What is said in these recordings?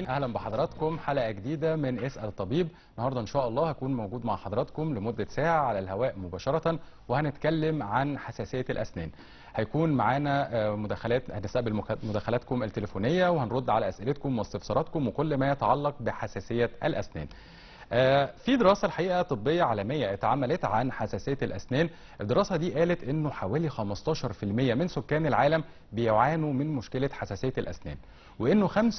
اهلا بحضراتكم حلقه جديده من اسال الطبيب النهارده ان شاء الله هكون موجود مع حضراتكم لمده ساعه على الهواء مباشره وهنتكلم عن حساسيه الاسنان هيكون معانا آه، مداخلات هنستقبل مك- مداخلاتكم التليفونيه وهنرد على اسئلتكم واستفساراتكم وكل ما يتعلق بحساسيه الاسنان آه، في دراسة الحقيقة طبية عالمية اتعملت عن حساسية الأسنان الدراسة دي قالت أنه حوالي 15% من سكان العالم بيعانوا من مشكلة حساسية الأسنان وأنه 75%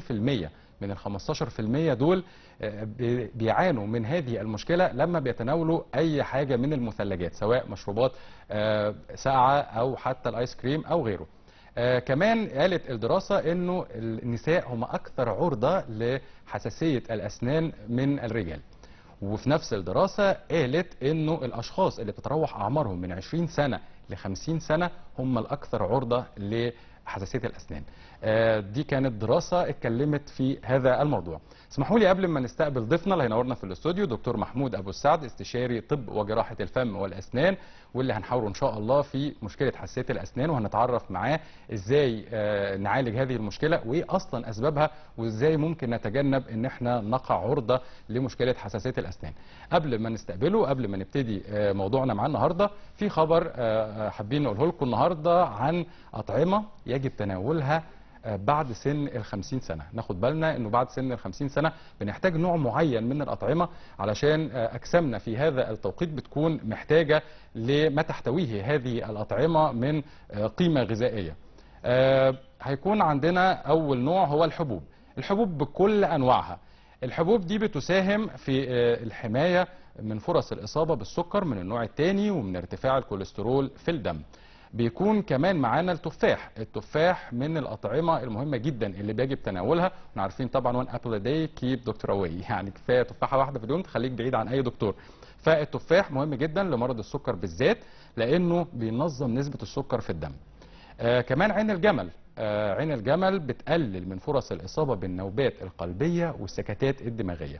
من ال 15% دول آه، بي- بيعانوا من هذه المشكلة لما بيتناولوا أي حاجة من المثلجات سواء مشروبات آه، ساقعة أو حتى الآيس كريم أو غيره آه كمان قالت الدراسة انه النساء هم اكثر عرضة لحساسية الاسنان من الرجال وفي نفس الدراسة قالت انه الاشخاص اللي بتتراوح اعمارهم من 20 سنة ل 50 سنة هم الاكثر عرضة لحساسية الاسنان آه دي كانت دراسة اتكلمت في هذا الموضوع اسمحوا لي قبل ما نستقبل ضيفنا اللي هينورنا في الاستوديو دكتور محمود ابو السعد استشاري طب وجراحة الفم والاسنان واللي هنحاوره ان شاء الله في مشكله حساسيه الاسنان وهنتعرف معاه ازاي آه، نعالج هذه المشكله وايه اصلا اسبابها وازاي ممكن نتجنب ان احنا نقع عرضه لمشكله حساسيه الاسنان قبل ما نستقبله قبل ما نبتدي آه، موضوعنا معاه النهارده في خبر آه، آه، حابين نقوله لكم النهارده عن اطعمه يجب تناولها آه، بعد سن ال 50 سنه ناخد بالنا انه بعد سن ال 50 سنه بنحتاج نوع معين من الاطعمه علشان آه، اجسامنا في هذا التوقيت بتكون محتاجه لما تحتويه هذه الاطعمه من آه، قيمه غذائيه آه، هيكون عندنا اول نوع هو الحبوب الحبوب بكل انواعها الحبوب دي بتساهم في آه، الحمايه من فرص الاصابه بالسكر من النوع الثاني ومن ارتفاع الكوليسترول في الدم بيكون كمان معانا التفاح التفاح من الأطعمة المهمة جدا اللي بيجب تناولها احنا عارفين طبعا وان ابل داي كيب دكتور اواي يعني كفاية تفاحة واحدة في اليوم تخليك بعيد عن أي دكتور فالتفاح مهم جدا لمرض السكر بالذات لأنه بينظم نسبة السكر في الدم آه كمان عين الجمل آه عين الجمل بتقلل من فرص الإصابة بالنوبات القلبية والسكتات الدماغية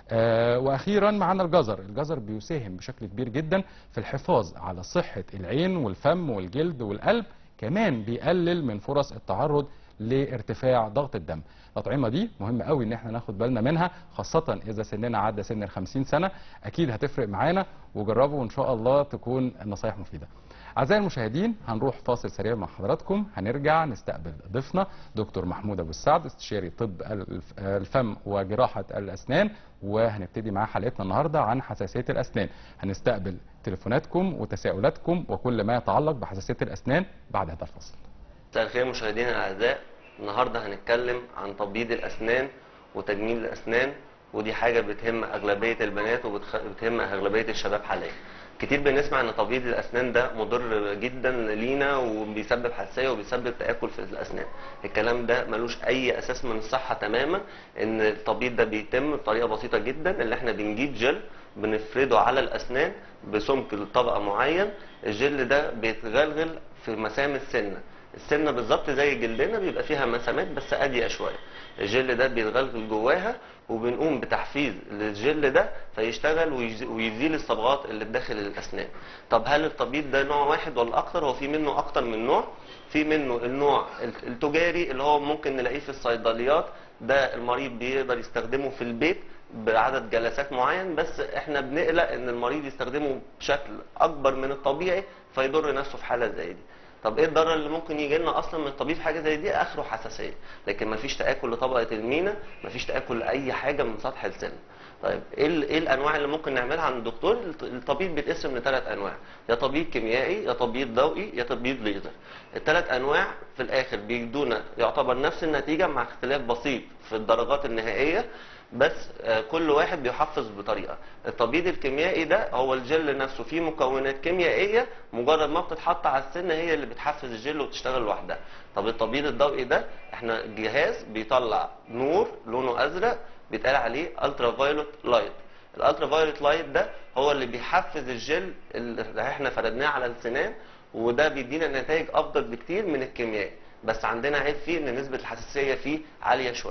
آه واخيرا معانا الجزر الجزر بيساهم بشكل كبير جدا في الحفاظ على صحة العين والفم والجلد والقلب كمان بيقلل من فرص التعرض لارتفاع ضغط الدم الأطعمة دي مهم قوي ان احنا ناخد بالنا منها خاصة اذا سننا عدى سن ال 50 سنة اكيد هتفرق معانا وجربوا وان شاء الله تكون النصايح مفيدة أعزائي المشاهدين هنروح فاصل سريع مع حضراتكم هنرجع نستقبل ضيفنا دكتور محمود أبو السعد استشاري طب الف- الفم وجراحة الأسنان وهنبتدي معاه حلقتنا النهاردة عن حساسية الأسنان هنستقبل تليفوناتكم وتساؤلاتكم وكل ما يتعلق بحساسية الأسنان بعد هذا الفصل مساء الخير مشاهدينا الاعزاء النهارده هنتكلم عن تبييض الاسنان وتجميل الاسنان ودي حاجه بتهم اغلبيه البنات وبتهم اغلبيه الشباب حاليا كتير بنسمع ان تبييض الاسنان ده مضر جدا لينا وبيسبب حساسيه وبيسبب تاكل في الاسنان الكلام ده ملوش اي اساس من الصحه تماما ان التبييض ده بيتم بطريقه بسيطه جدا اللي احنا بنجيب جل بنفرده على الاسنان بسمك طبقه معين الجل ده بيتغلغل في مسام السنه السنه بالظبط زي جلدنا بيبقى فيها مسامات بس اضيق شويه الجل ده بيتغلغل جواها وبنقوم بتحفيز للجل ده فيشتغل ويز- ويزيل الصبغات اللي بداخل الاسنان طب هل التبييض ده نوع واحد ولا اكتر هو في منه اكتر من نوع في منه النوع الت- التجاري اللي هو ممكن نلاقيه في الصيدليات ده المريض بيقدر يستخدمه في البيت بعدد جلسات معين بس احنا بنقلق ان المريض يستخدمه بشكل اكبر من الطبيعي فيضر نفسه في حاله زي دي طب ايه الضرر اللي ممكن يجي لنا اصلا من الطبيب في حاجه زي دي اخره حساسيه لكن مفيش تاكل لطبقه المينا مفيش تاكل لاي حاجه من سطح السن طيب ايه ال- ايه الانواع اللي ممكن نعملها عند الدكتور الط- الطبيب بيتقسم لثلاث انواع يا طبيب كيميائي يا طبيب ضوئي يا طبيب ليزر الثلاث انواع في الاخر بيدونا يعتبر نفس النتيجه مع اختلاف بسيط في الدرجات النهائيه بس آه، كل واحد بيحفظ بطريقه التبييض الكيميائي ده هو الجل نفسه فيه مكونات كيميائيه مجرد ما بتتحط على السن هي اللي بتحفز الجل وتشتغل لوحدها طب التبييض الضوئي ده احنا جهاز بيطلع نور لونه ازرق بيتقال عليه الترا فايولوت لايت الالترا فايولوت لايت ده هو اللي بيحفز الجل اللي احنا فردناه على السنان وده بيدينا نتائج افضل بكتير من الكيميائي بس عندنا عيب فيه ان نسبه الحساسيه فيه عاليه شويه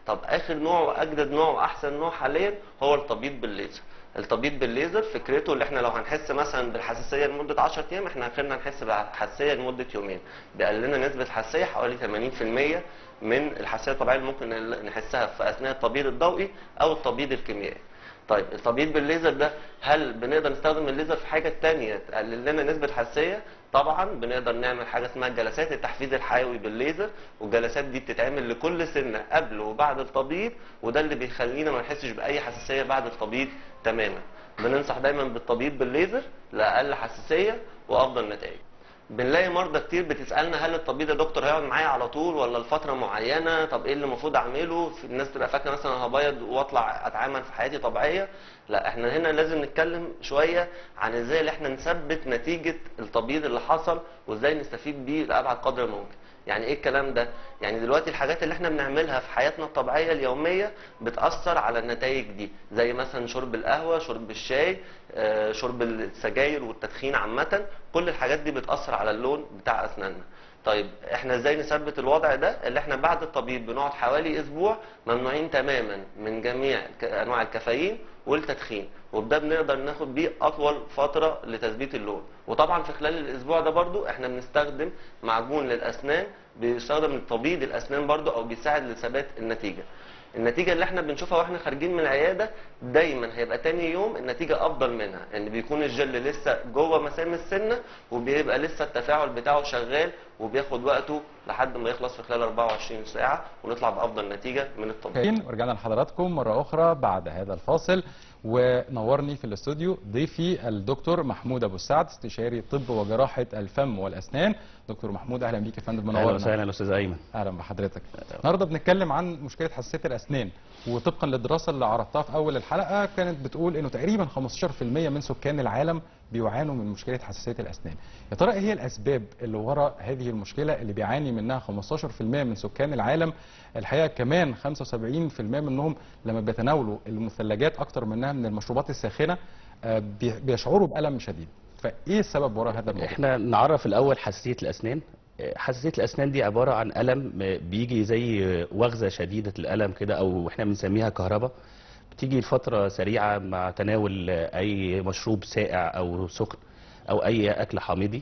طب اخر نوع واجدد نوع واحسن نوع حاليا هو التبييض بالليزر التبييض بالليزر فكرته اللي احنا لو هنحس مثلا بالحساسيه لمده 10 ايام احنا اخرنا نحس بالحساسيه لمده يومين بيقلل لنا نسبه الحساسيه حوالي 80% من الحساسيه الطبيعيه اللي ممكن نحسها في اثناء التبييض الضوئي او التبييض الكيميائي طيب التبييض بالليزر ده هل بنقدر نستخدم الليزر في حاجه تانية تقلل لنا نسبه الحساسيه طبعا بنقدر نعمل حاجه اسمها جلسات التحفيز الحيوي بالليزر والجلسات دي بتتعمل لكل سنه قبل وبعد التبييض وده اللي بيخلينا ما نحسش باي حساسيه بعد التبييض تماما بننصح دايما بالتبييض بالليزر لاقل حساسيه وافضل نتائج بنلاقي مرضى كتير بتسالنا هل التبييض يا دكتور هيقعد معايا على طول ولا لفتره معينه طب ايه اللي المفروض اعمله في الناس تبقى فاكره مثلا هبيض واطلع اتعامل في حياتي طبيعيه لا احنا هنا لازم نتكلم شويه عن ازاي اللي احنا نثبت نتيجه التبييض اللي حصل وازاي نستفيد بيه لابعد قدر ممكن يعني ايه الكلام ده يعني دلوقتي الحاجات اللي احنا بنعملها في حياتنا الطبيعيه اليوميه بتاثر على النتائج دي زي مثلا شرب القهوه شرب الشاي آه، شرب السجاير والتدخين عامه كل الحاجات دي بتاثر على اللون بتاع اسناننا طيب احنا ازاي نثبت الوضع ده اللي احنا بعد الطبيب بنقعد حوالي اسبوع ممنوعين تماما من جميع ك- انواع الكافيين والتدخين وبده بنقدر ناخد بيه اطول فتره لتثبيت اللون وطبعا في خلال الاسبوع ده برضو احنا بنستخدم معجون للاسنان بيستخدم لتبييض الاسنان برضو او بيساعد لثبات النتيجه النتيجه اللي احنا بنشوفها واحنا خارجين من العياده دايما هيبقى تاني يوم النتيجه افضل منها ان بيكون الجل لسه جوه مسام السنه وبيبقى لسه التفاعل بتاعه شغال وبياخد وقته لحد ما يخلص في خلال 24 ساعه ونطلع بافضل نتيجه من الطبيب ورجعنا لحضراتكم مرة أخرى بعد هذا الفاصل ونورني في الاستوديو ضيفي الدكتور محمود أبو السعد استشاري طب وجراحة الفم والأسنان دكتور محمود أهلا بيك يا فندم اهلا منورنا وسهلا استاذ ايمن اهلا بحضرتك النهارده بنتكلم عن مشكله حساسيه الاسنان وطبقا للدراسه اللي عرضتها في اول الحلقه كانت بتقول انه تقريبا 15% من سكان العالم بيعانوا من مشكله حساسيه الاسنان يا ترى ايه هي الاسباب اللي وراء هذه المشكله اللي بيعاني منها 15% من سكان العالم الحقيقه كمان 75% منهم لما بيتناولوا المثلجات اكتر منها من المشروبات الساخنه آه، بي- بيشعروا بالم شديد فايه السبب وراء هذا الموضوع احنا نعرف الاول حساسيه الاسنان حساسيه الاسنان دي عباره عن الم بيجي زي وغزه شديده الالم كده او احنا بنسميها كهرباء بتيجي لفتره سريعه مع تناول اي مشروب ساقع او سخن او اي اكل حامضي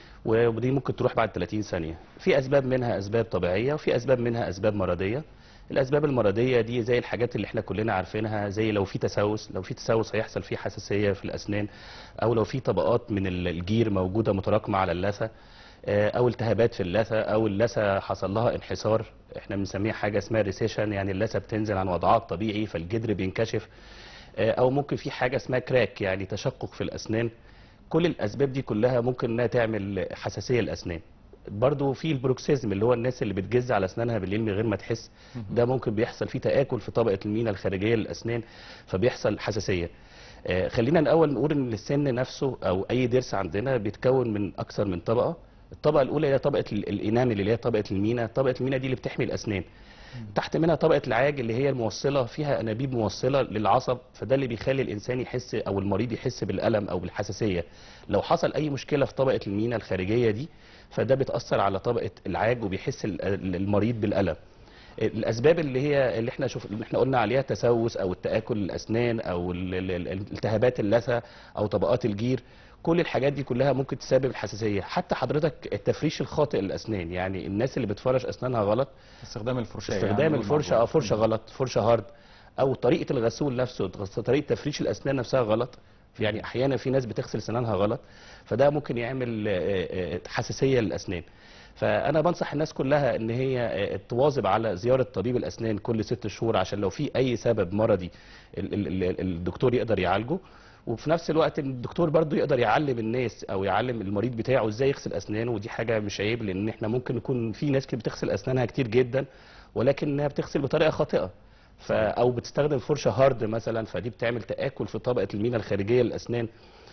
ودي ممكن تروح بعد 30 ثانيه في اسباب منها اسباب طبيعيه وفي اسباب منها اسباب مرضيه الاسباب المرضيه دي زي الحاجات اللي احنا كلنا عارفينها زي لو في تسوس لو في تسوس هيحصل فيه حساسيه في الاسنان او لو في طبقات من الجير موجوده متراكمه على اللثه آه، او التهابات في اللثه او اللثه حصل لها انحسار احنا بنسميها حاجه اسمها ريسيشن يعني اللثه بتنزل عن وضعها الطبيعي فالجدر بينكشف آه، او ممكن في حاجه اسمها كراك يعني تشقق في الاسنان كل الاسباب دي كلها ممكن انها تعمل حساسيه الاسنان برضو في البروكسيزم اللي هو الناس اللي بتجز على اسنانها بالليل من غير ما تحس ده ممكن بيحصل فيه تاكل في طبقه المينا الخارجيه للاسنان فبيحصل حساسيه آه، خلينا الاول نقول ان السن نفسه او اي ضرس عندنا بيتكون من اكثر من طبقه الطبقه الاولى هي طبقه ال- الانامل اللي هي طبقه المينا طبقه المينا دي اللي بتحمي الاسنان تحت منها طبقه العاج اللي هي الموصله فيها انابيب موصله للعصب فده اللي بيخلي الانسان يحس او المريض يحس بالالم او بالحساسيه لو حصل اي مشكله في طبقه المينا الخارجيه دي فده بيتاثر على طبقه العاج وبيحس ال- ال- المريض بالالم الاسباب اللي هي اللي احنا شوف اللي احنا قلنا عليها تسوس او التاكل الاسنان او ال- ال- ال- التهابات اللثه او طبقات الجير كل الحاجات دي كلها ممكن تسبب الحساسيه حتى حضرتك التفريش الخاطئ للاسنان يعني الناس اللي بتفرش اسنانها غلط استخدام الفرشاه استخدام يعني الفرشه اه فرشه غلط فرشه هارد او طريقه الغسول نفسه طريقه تفريش الاسنان نفسها غلط يعني احيانا في ناس بتغسل سنانها غلط فده ممكن يعمل آه، آه، حساسيه للاسنان فانا بنصح الناس كلها ان هي آه، تواظب على زياره طبيب الاسنان كل ست شهور عشان لو في اي سبب مرضي ال- ال- ال- الدكتور يقدر يعالجه وفي نفس الوقت الدكتور برضو يقدر يعلم الناس او يعلم المريض بتاعه ازاي يغسل اسنانه ودي حاجه مش عيب لان احنا ممكن يكون في ناس كتير بتغسل اسنانها كتير جدا ولكنها بتغسل بطريقه خاطئه ف او بتستخدم فرشه هارد مثلا فدي بتعمل تاكل في طبقه المينا الخارجيه للاسنان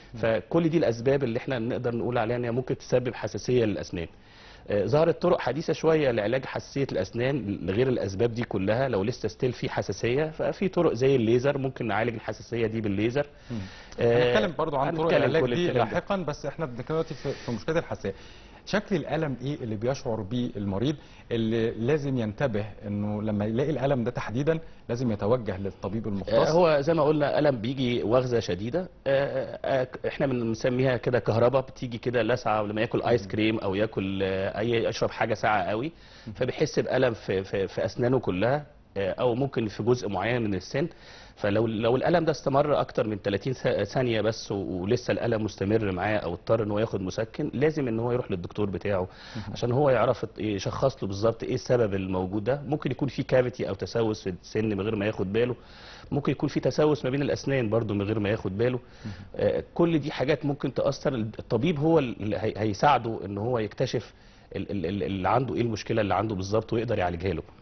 فكل دي الاسباب اللي احنا نقدر نقول عليها ان هي ممكن تسبب حساسيه للاسنان آه، ظهرت طرق حديثه شويه لعلاج حساسيه الاسنان لغير الاسباب دي كلها لو لسه ستيل في حساسيه ففي طرق زي الليزر ممكن نعالج الحساسيه دي بالليزر آه، هنتكلم برضو عن طرق هنتكلم العلاج كل دي الكلام ده. لاحقا بس احنا بنتكلم دلوقتي في في مشكله الحساسيه شكل الالم ايه اللي بيشعر بيه المريض اللي لازم ينتبه انه لما يلاقي الالم ده تحديدا لازم يتوجه للطبيب آه، المختص هو زي ما قلنا ألم بيجي وغزة شديدة آه، آه، احنا بنسميها كده كهرباء بتيجي كده لسعة لما ياكل ايس كريم او ياكل آه، اي يشرب حاجة ساقعة قوي فبيحس بألم في, في, في اسنانه كلها آه، او ممكن في جزء معين من السن فلو لو الالم ده استمر اكتر من 30 ث- ثانيه بس و- ولسه الالم مستمر معاه او اضطر ان هو ياخد مسكن لازم ان هو يروح للدكتور بتاعه عشان هو يعرف يشخص له بالظبط ايه السبب الموجود ده ممكن يكون في كافيتي او تسوس في السن من غير ما ياخد باله ممكن يكون في تسوس ما بين الاسنان برضو من غير ما ياخد باله آه، كل دي حاجات ممكن تاثر الطبيب هو اللي هي- هيساعده ان هو يكتشف ال- ال- ال- اللي عنده ايه المشكله اللي عنده بالظبط ويقدر يعالجها له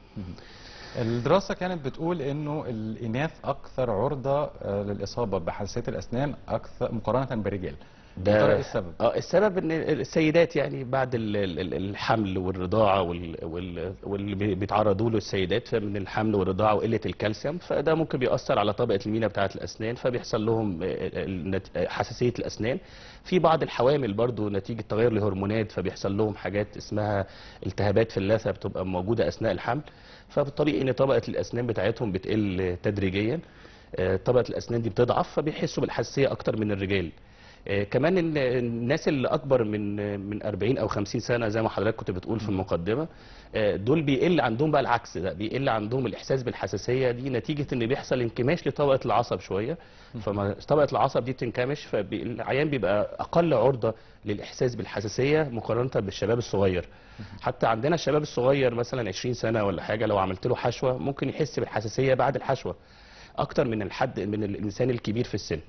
الدراسة كانت بتقول انه الاناث اكثر عرضة آه، للاصابة بحساسية الاسنان اكثر مقارنة بالرجال ده يا ترى ايه السبب؟ اه السبب ان السيدات يعني بعد ال- ال- ال- الحمل والرضاعه وال- وال- واللي بي- بيتعرضوا له السيدات من الحمل والرضاعه وقله الكالسيوم فده ممكن بيأثر على طبقه المينا بتاعه الاسنان فبيحصل لهم آه، النت- آه، حساسيه الاسنان في بعض الحوامل برضو نتيجه تغير الهرمونات فبيحصل لهم حاجات اسمها التهابات في اللثه بتبقى موجوده اثناء الحمل فبالطبيعي ان طبقه الاسنان بتاعتهم بتقل تدريجيا آه، طبقه الاسنان دي بتضعف فبيحسوا بالحساسيه اكتر من الرجال آه، كمان إن الناس اللي اكبر من آه، من 40 او 50 سنه زي ما حضرتك كنت بتقول في المقدمه آه، دول بيقل عندهم بقى العكس ده بيقل عندهم الاحساس بالحساسيه دي نتيجه ان بيحصل انكماش لطبقه العصب شويه فما طبقه العصب دي بتنكمش فالعيان بيبقى اقل عرضه للاحساس بالحساسيه مقارنه بالشباب الصغير حتى عندنا الشباب الصغير مثلا 20 سنه ولا حاجه لو عملت له حشوه ممكن يحس بالحساسيه بعد الحشوه اكتر من الحد من الانسان الكبير في السن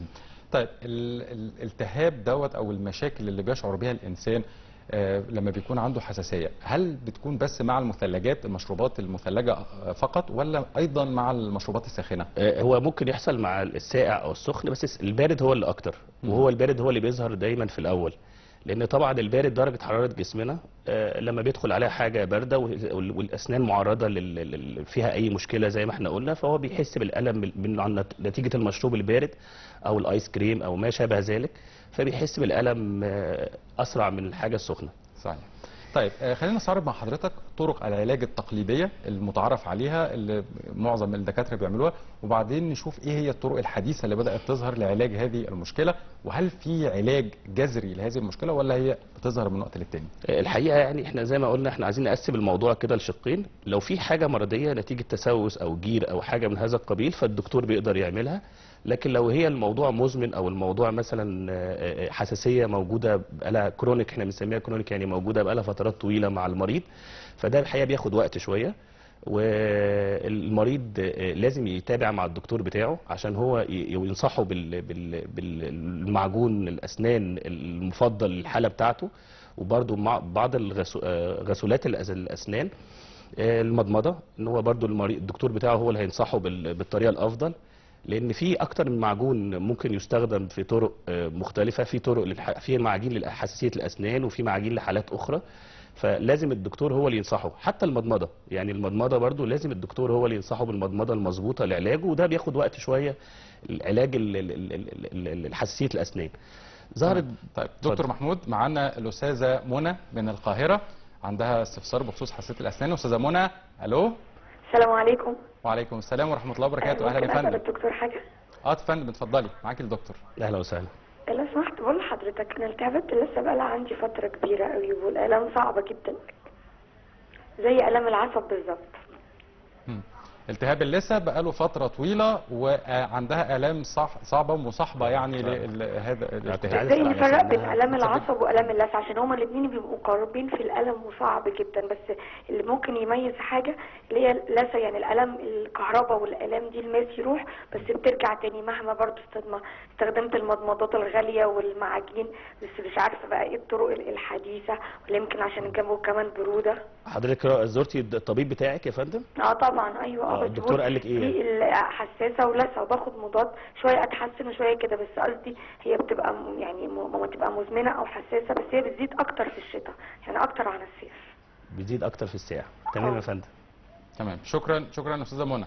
طيب ال- ال- الالتهاب دوت او المشاكل اللي بيشعر بها الانسان آه، لما بيكون عنده حساسيه هل بتكون بس مع المثلجات المشروبات المثلجه آه، فقط ولا ايضا مع المشروبات الساخنه آه، هو ممكن يحصل مع الساقع او السخن بس البارد هو اللي اكتر وهو البارد هو اللي بيظهر دايما في الاول لان طبعا البارد درجه حراره جسمنا آه، لما بيدخل عليها حاجه بارده وال- والاسنان معرضه لل- لل- فيها اي مشكله زي ما احنا قلنا فهو بيحس بالالم من- من عن نت- نتيجه المشروب البارد او الايس كريم او ما شابه ذلك فبيحس بالالم آه، اسرع من الحاجه السخنه صحيح طيب آه، خلينا نستعرض مع حضرتك طرق العلاج التقليديه المتعارف عليها اللي معظم الدكاتره بيعملوها وبعدين نشوف ايه هي الطرق الحديثه اللي بدات تظهر لعلاج هذه المشكله وهل في علاج جذري لهذه المشكله ولا هي بتظهر من وقت للتاني الحقيقه يعني احنا زي ما قلنا احنا عايزين نقسم الموضوع كده لشقين لو في حاجه مرضيه نتيجه تسوس او جير او حاجه من هذا القبيل فالدكتور بيقدر يعملها لكن لو هي الموضوع مزمن او الموضوع مثلا آه، آه، حساسيه موجوده بقالها كرونيك احنا بنسميها كرونيك يعني موجوده بقالها فترات طويله مع المريض فده الحقيقه بياخد وقت شويه والمريض آه، لازم يتابع مع الدكتور بتاعه عشان هو ي- ينصحه بال- بال- بالمعجون الاسنان المفضل للحاله بتاعته وبرده مع بعض الغسو- آه، غسولات الأس- الاسنان آه، المضمضه ان هو برده المريض الدكتور بتاعه هو اللي هينصحه بال- بالطريقه الافضل لان في اكتر من معجون ممكن يستخدم في طرق آه، مختلفه في طرق للح... في معاجين لحساسيه الاسنان وفي معاجين لحالات اخرى فلازم الدكتور هو اللي ينصحه حتى المضمضه يعني المضمضه برضو لازم الدكتور هو اللي ينصحه بالمضمضه المظبوطه لعلاجه وده بياخد وقت شويه العلاج ال- ال- ال- ال- ال- ال- حساسيه الاسنان ظهرت طيب دكتور اتفضل. محمود معانا الاستاذه منى من القاهره عندها استفسار بخصوص حساسيه الاسنان استاذه منى الو السلام عليكم وعليكم السلام ورحمه الله وبركاته اهلا يا ممكن اسال فندم الدكتور حاجه اه يا فندم اتفضلي معاكي الدكتور اهلا وسهلا لو سمحت بقول لحضرتك انا التهابات لسه بقالها عندي فتره كبيره قوي والالام صعبه جدا زي الام العصب بالظبط مم. التهاب اللثه بقاله فتره طويله وعندها الام صح صعبه ومصاحبه يعني لهذا الالتهاب عايز ازاي أسأل على نفرق بين سنها. الام العصب والام اللثه عشان هما الاثنين بيبقوا قريبين في الالم وصعب جدا بس اللي ممكن يميز حاجه اللي هي اللثه يعني الالم الكهرباء والالام دي الماس يروح بس بترجع تاني مهما برضو استخدم استخدمت المضمضات الغاليه والمعاجين بس مش عارفه بقى ايه الطرق الحديثه ولا يمكن عشان الجو كمان بروده حضرتك زرتي الطبيب بتاعك يا فندم اه طبعا ايوه آه، بس الدكتور بص، قال لك إيه؟ دي الحساسه ولثه وباخد مضاد شويه اتحسن وشويه كده بس قصدي هي بتبقى م- يعني م- ما تبقى مزمنه او حساسه بس هي بتزيد اكتر في الشتاء يعني اكتر عن الصيف بيزيد اكتر في الساعه تمام آه. يا فندم تمام شكرا شكرا استاذه منى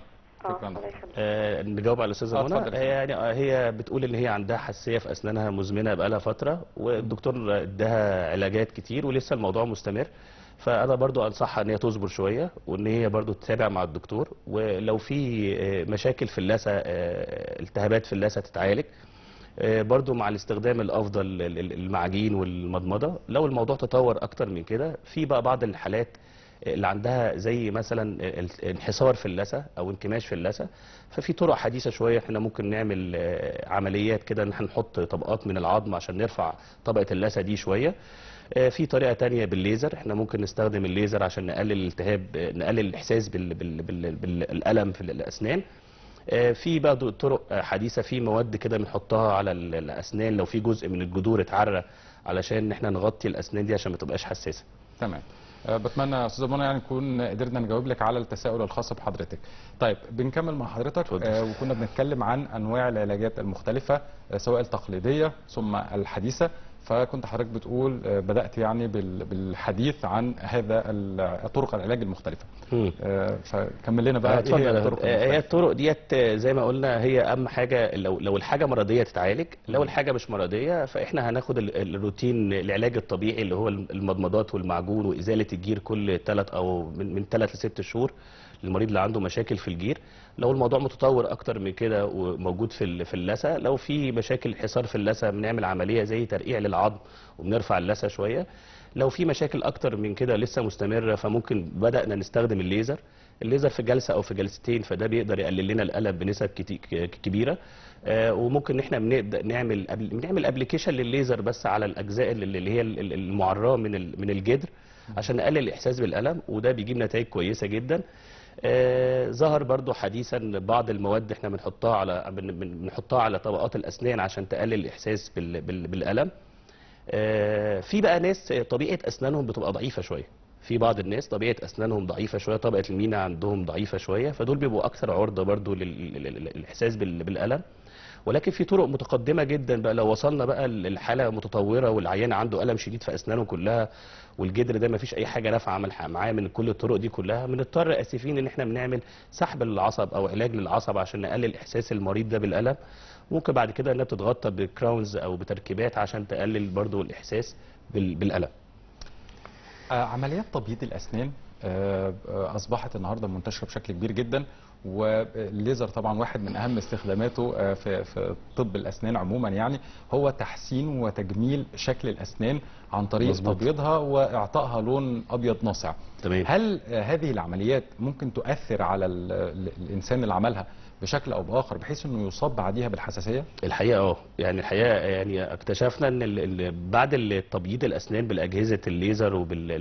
اه شكراً. الله يخليك آه، نجاوب على الاستاذه آه، منى اتفضل. هي يعني آه، هي بتقول ان هي عندها حساسيه في اسنانها مزمنه بقالها فتره والدكتور اداها علاجات كتير ولسه الموضوع مستمر فانا برضو انصحها ان هي تصبر شويه وان هي برضو تتابع مع الدكتور ولو في آه، مشاكل في اللثه آه، التهابات في اللثه تتعالج آه، برضو مع الاستخدام الافضل ال- ال- المعاجين والمضمضه لو الموضوع تطور اكتر من كده في بقى بعض الحالات اللي عندها زي مثلا ال- انحسار في اللثه او انكماش في اللثه ففي طرق حديثه شويه احنا ممكن نعمل آه، عمليات كده ان احنا نحط طبقات من العظم عشان نرفع طبقه اللثه دي شويه آه، في طريقه تانية بالليزر احنا ممكن نستخدم الليزر عشان نقلل الالتهاب آه، نقلل الاحساس بال- بال- بال- بالالم في الاسنان آه، في برضه طرق آه، حديثه في مواد كده بنحطها على ال- الاسنان لو في جزء من الجذور اتعرى علشان احنا نغطي الاسنان دي عشان ما تبقاش حساسه تمام آه، بتمنى يا استاذه منى يعني نكون قدرنا نجاوب لك على التساؤل الخاص بحضرتك. طيب بنكمل مع حضرتك اتفضل. آه، وكنا بنتكلم عن انواع العلاجات المختلفه آه، سواء التقليديه ثم الحديثه فكنت حضرتك بتقول آه، بدات يعني بال- بالحديث عن هذا ال- طرق العلاج المختلفه. مم. آه، فكمل لنا بقى آه، ايه هي اتفضل الطرق آه، هي المختلفه؟ الطرق ديت آه، زي ما قلنا هي اهم حاجه لو لو الحاجه مرضيه تتعالج لو الحاجه مش مرضيه فاحنا هناخد ال- الروتين العلاج الطبيعي اللي هو المضمضات والمعجون وازاله الجير كل ثلاث او من من ثلاث لست شهور للمريض اللي عنده مشاكل في الجير لو الموضوع متطور اكتر من كده وموجود في ال- في اللثه لو في مشاكل حصار في اللثه بنعمل عمليه زي ترقيع للعظم وبنرفع اللثه شويه لو في مشاكل اكتر من كده لسه مستمره فممكن بدانا نستخدم الليزر الليزر في جلسه او في جلستين فده بيقدر يقلل لنا الالم بنسب كتي- ك- كبيره آه، وممكن احنا بنبدا نعمل أبل- بنعمل ابلكيشن للليزر بس على الاجزاء اللي اللي هي ال- ال- المعراه من ال- من الجدر عشان نقلل الاحساس بالالم وده بيجيب نتائج كويسه جدا آه، ظهر برضو حديثا بعض المواد احنا بنحطها على بن- بن- بنحطها على طبقات الاسنان عشان تقلل الاحساس بال- بال- بالالم آه، في بقى ناس طبيعه اسنانهم بتبقى ضعيفه شويه في بعض الناس طبيعه اسنانهم ضعيفه شويه طبقه المينا عندهم ضعيفه شويه فدول بيبقوا اكثر عرضه برضو لل- لل- لل- للاحساس بال- بالالم ولكن في طرق متقدمه جدا بقى لو وصلنا بقى للحاله متطوره والعيان عنده الم شديد في اسنانه كلها والجدر ده ما فيش اي حاجه نافعه عمل- معاه من كل الطرق دي كلها بنضطر اسفين ان احنا بنعمل سحب للعصب او علاج للعصب عشان نقلل احساس المريض ده بالالم ممكن بعد كده انها بتتغطى بكراونز او بتركيبات عشان تقلل برضو الاحساس بال- بالالم آه، عمليات تبييض الاسنان آه، آه، اصبحت النهارده منتشره بشكل كبير جدا والليزر طبعا واحد من اهم استخداماته آه، في في طب الاسنان عموما يعني هو تحسين وتجميل شكل الاسنان عن طريق مظبوط. تبييضها واعطائها لون ابيض ناصع تمام هل آه، هذه العمليات ممكن تؤثر على ال- ال- الانسان اللي عملها بشكل او باخر بحيث انه يصاب بعديها بالحساسيه الحقيقه اه يعني الحقيقه يعني اكتشفنا ان ال- ال- بعد التبييض الاسنان بالاجهزه الليزر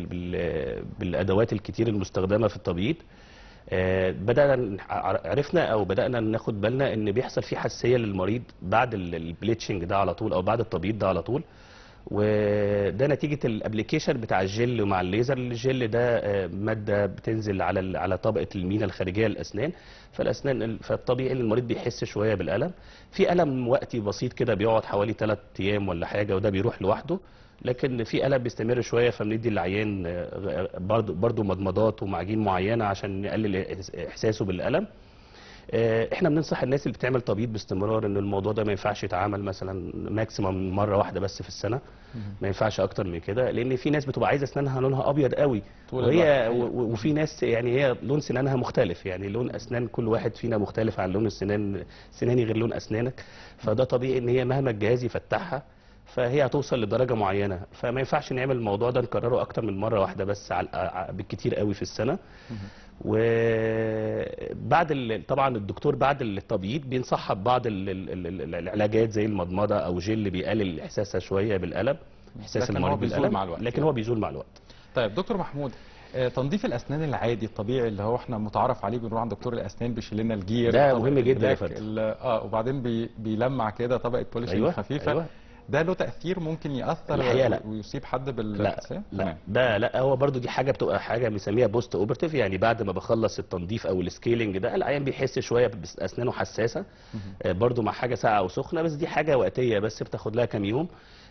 وبالادوات الكتير المستخدمه في التبييض آه، بدانا ن- ع- عرفنا او بدانا ناخد بالنا ان بيحصل فيه حساسيه للمريض بعد ال- البليتشنج ده على طول او بعد التبييض ده على طول وده نتيجه الابلكيشن بتاع الجل مع الليزر الجل ده آه، ماده بتنزل على ال- على طبقه المينا الخارجيه للاسنان فالاسنان ال- فالطبيعي ان المريض بيحس شويه بالالم في الم وقتي بسيط كده بيقعد حوالي 3 ايام ولا حاجه وده بيروح لوحده لكن في الم بيستمر شويه فبندي العيان آه، برضو برضو مضمضات ومعاجين معينه عشان نقلل إحس- احساسه بالالم آه، احنا بننصح الناس اللي بتعمل تبييض باستمرار ان الموضوع ده ما ينفعش يتعمل مثلا ماكسيمم مره واحده بس في السنه ما ينفعش اكتر من كده لان في ناس بتبقى عايزه اسنانها لونها ابيض قوي طول وهي الوقت. و- و- وفي ناس يعني هي لون سنانها مختلف يعني لون اسنان كل واحد فينا مختلف عن لون السنان سناني غير لون اسنانك فده طبيعي ان هي مهما الجهاز يفتحها فهي هتوصل لدرجه معينه فما ينفعش نعمل الموضوع ده نكرره اكتر من مره واحده بس على ع- بالكتير قوي في السنه وبعد ال- طبعا الدكتور بعد التبييض بينصحها ببعض ال- ال- ال- ال- العلاجات زي المضمضه او جل بيقلل احساسها شويه بالالم احساس لكن هو المريض بيزول بالالم مع الوقت لكن يعني. هو بيزول مع الوقت طيب دكتور محمود آه، تنظيف الاسنان العادي الطبيعي اللي هو احنا متعارف عليه بنروح عند دكتور الاسنان بيشيل لنا الجير ده طبقة مهم جدا يا البلاك، فندم. ال- اه وبعدين بي بيلمع كده طبقه بوليشنج أيوة، خفيفه أيوة. ده له تاثير ممكن ياثر الحقيقة لا. ويصيب حد لا بالحساسيه لا تمام. ده لا هو برضو دي حاجه بتبقى حاجه بنسميها بوست اوبرتيف يعني بعد ما بخلص التنظيف او السكيلينج ده العيان بيحس شويه بس اسنانه حساسه آه، برضو مع حاجه ساقعه او سخنه بس دي حاجه وقتيه بس بتاخد لها كام يوم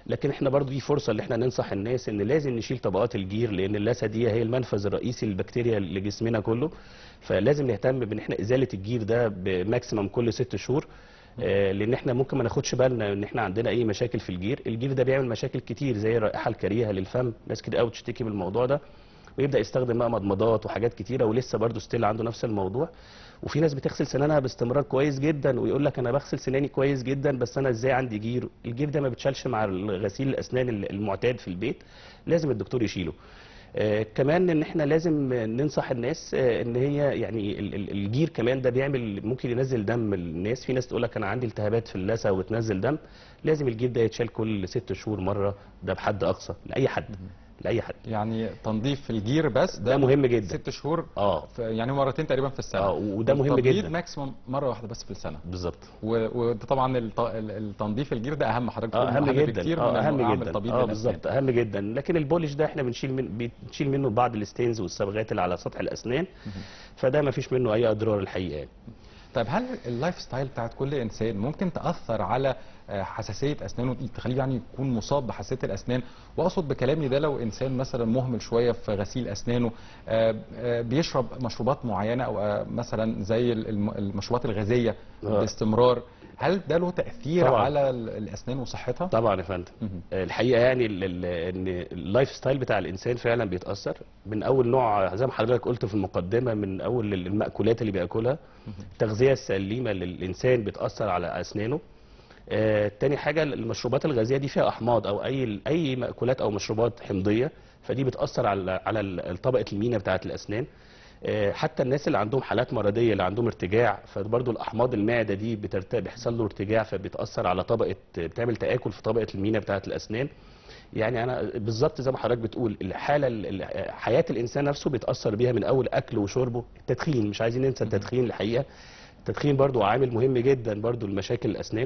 لكن احنا برضو دي فرصه اللي احنا ننصح الناس ان لازم نشيل طبقات الجير لان اللثه دي هي المنفذ الرئيسي للبكتيريا لجسمنا كله فلازم نهتم بان احنا ازاله الجير ده بماكسيمم كل ست شهور آه، لان احنا ممكن ما ناخدش بالنا ان احنا عندنا اي مشاكل في الجير الجير ده بيعمل مشاكل كتير زي الرائحه الكريهه للفم ناس كتير قوي بتشتكي من الموضوع ده ويبدا يستخدم بقى مضمضات وحاجات كتيره ولسه برضه ستيل عنده نفس الموضوع وفي ناس بتغسل سنانها باستمرار كويس جدا ويقول لك انا بغسل سناني كويس جدا بس انا ازاي عندي جير الجير ده ما بتشالش مع غسيل الاسنان المعتاد في البيت لازم الدكتور يشيله آه، كمان ان احنا لازم ننصح الناس آه، ان هي يعني ال- ال- الجير كمان ده بيعمل ممكن ينزل دم الناس في ناس تقول لك انا عندي التهابات في اللثه وتنزل دم لازم الجير ده يتشال كل ست شهور مره ده بحد اقصى لاي حد لاي حد يعني تنظيف الجير بس ده مهم جدا ست شهور اه ف- يعني مرتين تقريبا في السنه اه وده مهم والتبييض جدا ماكسيموم مره واحده بس في السنه بالظبط و- وده طبعا الت- ال- التنظيف الجير ده اهم حضرتك اه بتقول اهم أهم جدا بكتير من اه إنه اهم أعمل جدا تبييض اه للأسنان. بالظبط اهم جدا لكن البولش ده احنا بنشيل من بنشيل منه بعض الستينز والصبغات اللي على سطح الاسنان فده ما فيش منه اي اضرار الحقيقه يعني طيب هل اللايف ستايل بتاعت كل انسان ممكن تاثر على آه، حساسيه اسنانه تخليه يعني يكون مصاب بحساسيه الاسنان واقصد بكلامي ده لو انسان مثلا مهمل شويه في غسيل اسنانه آه، آه، بيشرب مشروبات معينه او آه، مثلا زي الم- المشروبات الغازيه آه. باستمرار هل ده له تاثير طبعاً. على ال- الاسنان وصحتها؟ طبعا يا فندم مهم. آه، الحقيقه يعني ال- ال- ان اللايف ستايل بتاع الانسان فعلا بيتاثر من اول نوع زي ما حضرتك قلت في المقدمه من اول المأكولات اللي بياكلها التغذيه السليمه للانسان بتاثر على اسنانه آه، تاني حاجه المشروبات الغازيه دي فيها احماض او اي اي مأكولات او مشروبات حمضيه فدي بتاثر على على ال- طبقه المينا بتاعه الاسنان آه، حتى الناس اللي عندهم حالات مرضيه اللي عندهم ارتجاع فبرضه الاحماض المعده دي بترت- بيحصل له ارتجاع فبتاثر على طبقه بتعمل تاكل في طبقه المينا بتاعه الاسنان يعني انا بالظبط زي ما حضرتك بتقول الحاله ال- ال- حياه الانسان نفسه بيتاثر بيها من اول اكله وشربه التدخين مش عايزين ننسى التدخين الحقيقه التدخين برضو عامل مهم جدا برضو لمشاكل الاسنان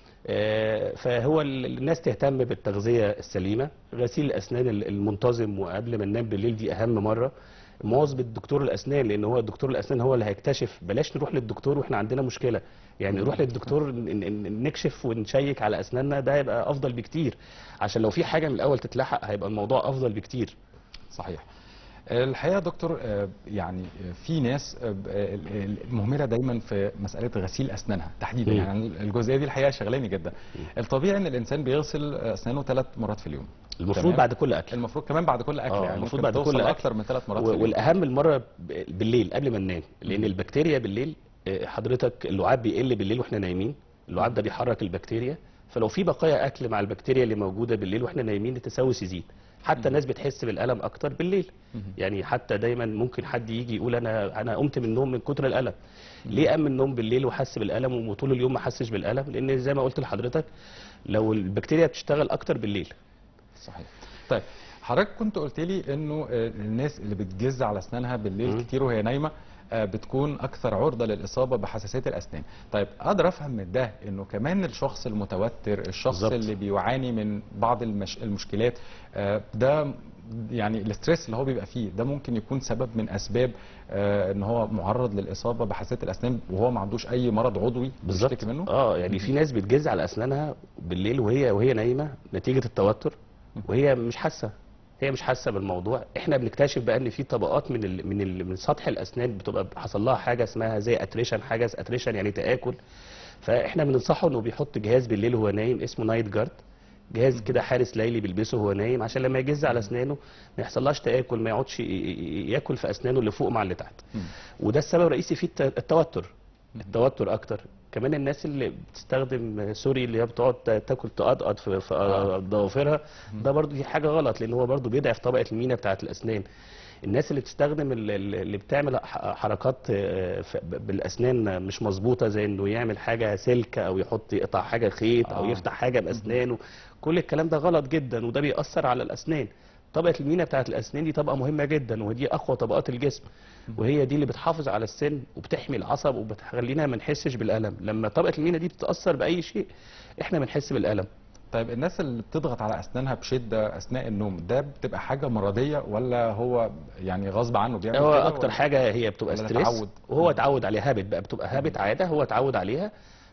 آه، فهو ال- الناس تهتم بالتغذيه السليمه غسيل الاسنان ال- المنتظم وقبل ما ننام بالليل دي اهم مره مواظبه دكتور الاسنان لان هو دكتور الاسنان هو اللي هيكتشف بلاش نروح للدكتور واحنا عندنا مشكله يعني نروح للدكتور ن- ن- نكشف ونشيك على اسناننا ده هيبقى افضل بكتير عشان لو في حاجه من الاول تتلحق هيبقى الموضوع افضل بكتير صحيح الحقيقه يا دكتور آه، يعني آه، في ناس آه، ب- آه، ال- المهمله دايما في مساله غسيل اسنانها تحديدا مم. يعني الجزئيه دي الحقيقه شغلاني جدا الطبيعي ان الانسان بيغسل اسنانه ثلاث مرات في اليوم المفروض تمام. بعد كل اكل المفروض كمان بعد كل اكل آه، يعني المفروض ممكن بعد توصل كل أكل. اكتر من ثلاث مرات في و- اليوم والاهم المره ب- بالليل قبل ما ننام لان البكتيريا بالليل آه، حضرتك اللعاب بيقل بالليل واحنا نايمين اللعاب ده بيحرك البكتيريا فلو في بقايا اكل مع البكتيريا اللي موجوده بالليل واحنا نايمين التسوس يزيد حتى الناس بتحس بالالم اكتر بالليل يعني حتى دايما ممكن حد يجي يقول انا انا قمت من النوم من كتر الالم ليه قام من النوم بالليل وحس بالالم وطول اليوم ما حسش بالالم لان زي ما قلت لحضرتك لو البكتيريا بتشتغل اكتر بالليل صحيح طيب حضرتك كنت قلت لي انه آه، الناس اللي بتجز على اسنانها بالليل مم. كتير وهي نايمه آه، بتكون اكثر عرضه للاصابه بحساسيه الاسنان طيب اقدر افهم من ده انه كمان الشخص المتوتر الشخص بالظبط. اللي بيعاني من بعض المش... المشكلات آه، ده يعني الاسترس اللي هو بيبقى فيه ده ممكن يكون سبب من اسباب آه، ان هو معرض للاصابه بحساسيه الاسنان وهو ما عندوش اي مرض عضوي بالظبط بيشتكي منه اه يعني في ناس بتجز على اسنانها بالليل وهي وهي نايمه نتيجه التوتر وهي مش حاسه هي مش حاسه بالموضوع احنا بنكتشف بقى ان في طبقات من ال من ال من سطح الاسنان بتبقى حصل لها حاجه اسمها زي اتريشن حاجه اتريشن يعني تاكل فاحنا بننصحه انه بيحط جهاز بالليل وهو نايم اسمه نايت جارد جهاز كده حارس ليلي بيلبسه وهو نايم عشان لما يجز على اسنانه ما يحصلهاش تاكل ما يقعدش ي- ي- ياكل في اسنانه اللي فوق مع اللي تحت مم. وده السبب الرئيسي فيه الت- التوتر التوتر اكتر كمان الناس اللي بتستخدم سوري اللي هي بتقعد تا- تاكل تقطقط في, في آه. ضوافرها ده برضو دي حاجه غلط لان هو برضو بيضعف طبقه المينا بتاعه الاسنان الناس اللي بتستخدم ال- ال- اللي بتعمل ح- حركات آه، ف- بالاسنان مش مظبوطه زي انه يعمل حاجه سلك او يحط يقطع حاجه خيط او آه. يفتح حاجه باسنانه كل الكلام ده غلط جدا وده بيأثر على الاسنان طبقه المينا بتاعه الاسنان دي طبقه مهمه جدا ودي اقوى طبقات الجسم وهي دي اللي بتحافظ على السن وبتحمي العصب وبتخلينا ما نحسش بالالم لما طبقه المينا دي بتتاثر باي شيء احنا بنحس بالالم طيب الناس اللي بتضغط على اسنانها بشده اثناء النوم ده بتبقى حاجه مرضيه ولا هو يعني غصب عنه بيعمل هو كده اكتر ولا- حاجه هي بتبقى ولا ستريس تعود؟ وهو اتعود عليها هابت بقى بتبقى هابت عاده هو اتعود عليها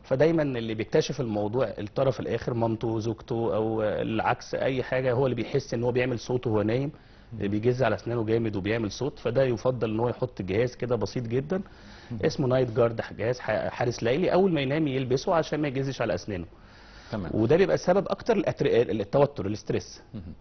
فدايما اللي بيكتشف الموضوع الطرف الاخر مامته زوجته او العكس اي حاجه هو اللي بيحس ان هو بيعمل صوت وهو نايم بيجز على اسنانه جامد وبيعمل صوت فده يفضل ان هو يحط جهاز كده بسيط جدا اسمه نايت جارد جهاز ح- حارس ليلي اول ما ينام يلبسه عشان ما يجزش على اسنانه تمام وده بيبقى سبب اكتر الأتر- التوتر الاسترس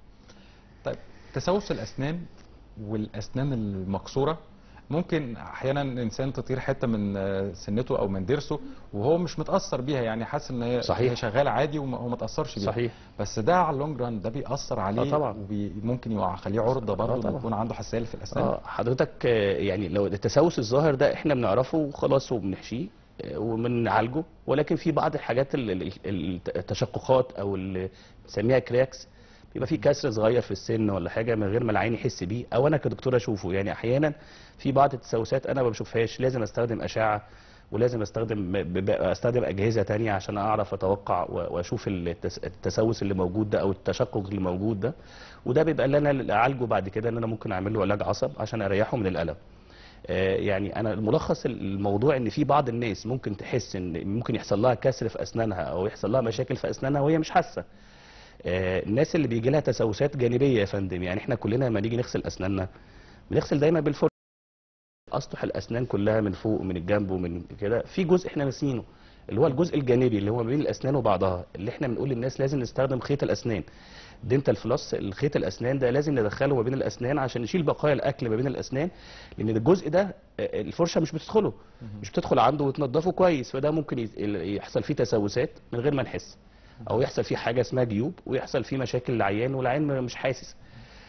طيب تسوس الاسنان والاسنان المكسوره ممكن احيانا انسان تطير حته من آه، سنته او من ضرسه وهو مش متاثر بيها يعني حاسس ان هي صحيح. هي شغاله عادي وهو ما اتاثرش بيها صحيح بس ده على اللونج ران ده بيأثر عليه آه طبعا. وممكن يخليه عرضه برضه طبعا. انه يكون عنده حساسيه في الاسنان اه حضرتك آه، يعني لو التسوس الظاهر ده احنا بنعرفه وخلاص وبنحشيه آه، وبنعالجه ولكن في بعض الحاجات ال- ال- ال- التشققات او اللي بنسميها كراكس بيبقى في كسر صغير في السن ولا حاجه من غير ما العين يحس بيه او انا كدكتور اشوفه يعني احيانا في بعض التسوسات انا ما بشوفهاش لازم استخدم اشعه ولازم استخدم ب- ب- استخدم اجهزه تانية عشان اعرف اتوقع و- واشوف التس- التسوس اللي موجود ده او التشقق اللي موجود ده وده بيبقى اللي انا اعالجه بعد كده ان انا ممكن اعمل له علاج عصب عشان اريحه من الالم آه، يعني انا الملخص الموضوع ان في بعض الناس ممكن تحس ان ممكن يحصل لها كسر في اسنانها او يحصل لها مشاكل في اسنانها وهي مش حاسه آه، الناس اللي بيجي لها تسوسات جانبيه يا فندم يعني احنا كلنا لما نيجي نغسل اسناننا بنغسل دايما بالفرشه اسطح الاسنان كلها من فوق ومن الجنب ومن كده في جزء احنا ناسينه اللي هو الجزء الجانبي اللي هو ما بين الاسنان وبعضها اللي احنا بنقول للناس لازم نستخدم خيط الاسنان دينتال فلوس الخيط الاسنان ده لازم ندخله ما بين الاسنان عشان نشيل بقايا الاكل ما بين الاسنان لان الجزء ده آه، الفرشه مش بتدخله مش بتدخل عنده وتنضفه كويس فده ممكن يز- يحصل فيه تسوسات من غير ما نحس او يحصل فيه حاجه اسمها جيوب ويحصل فيه مشاكل للعيان والعيان مش حاسس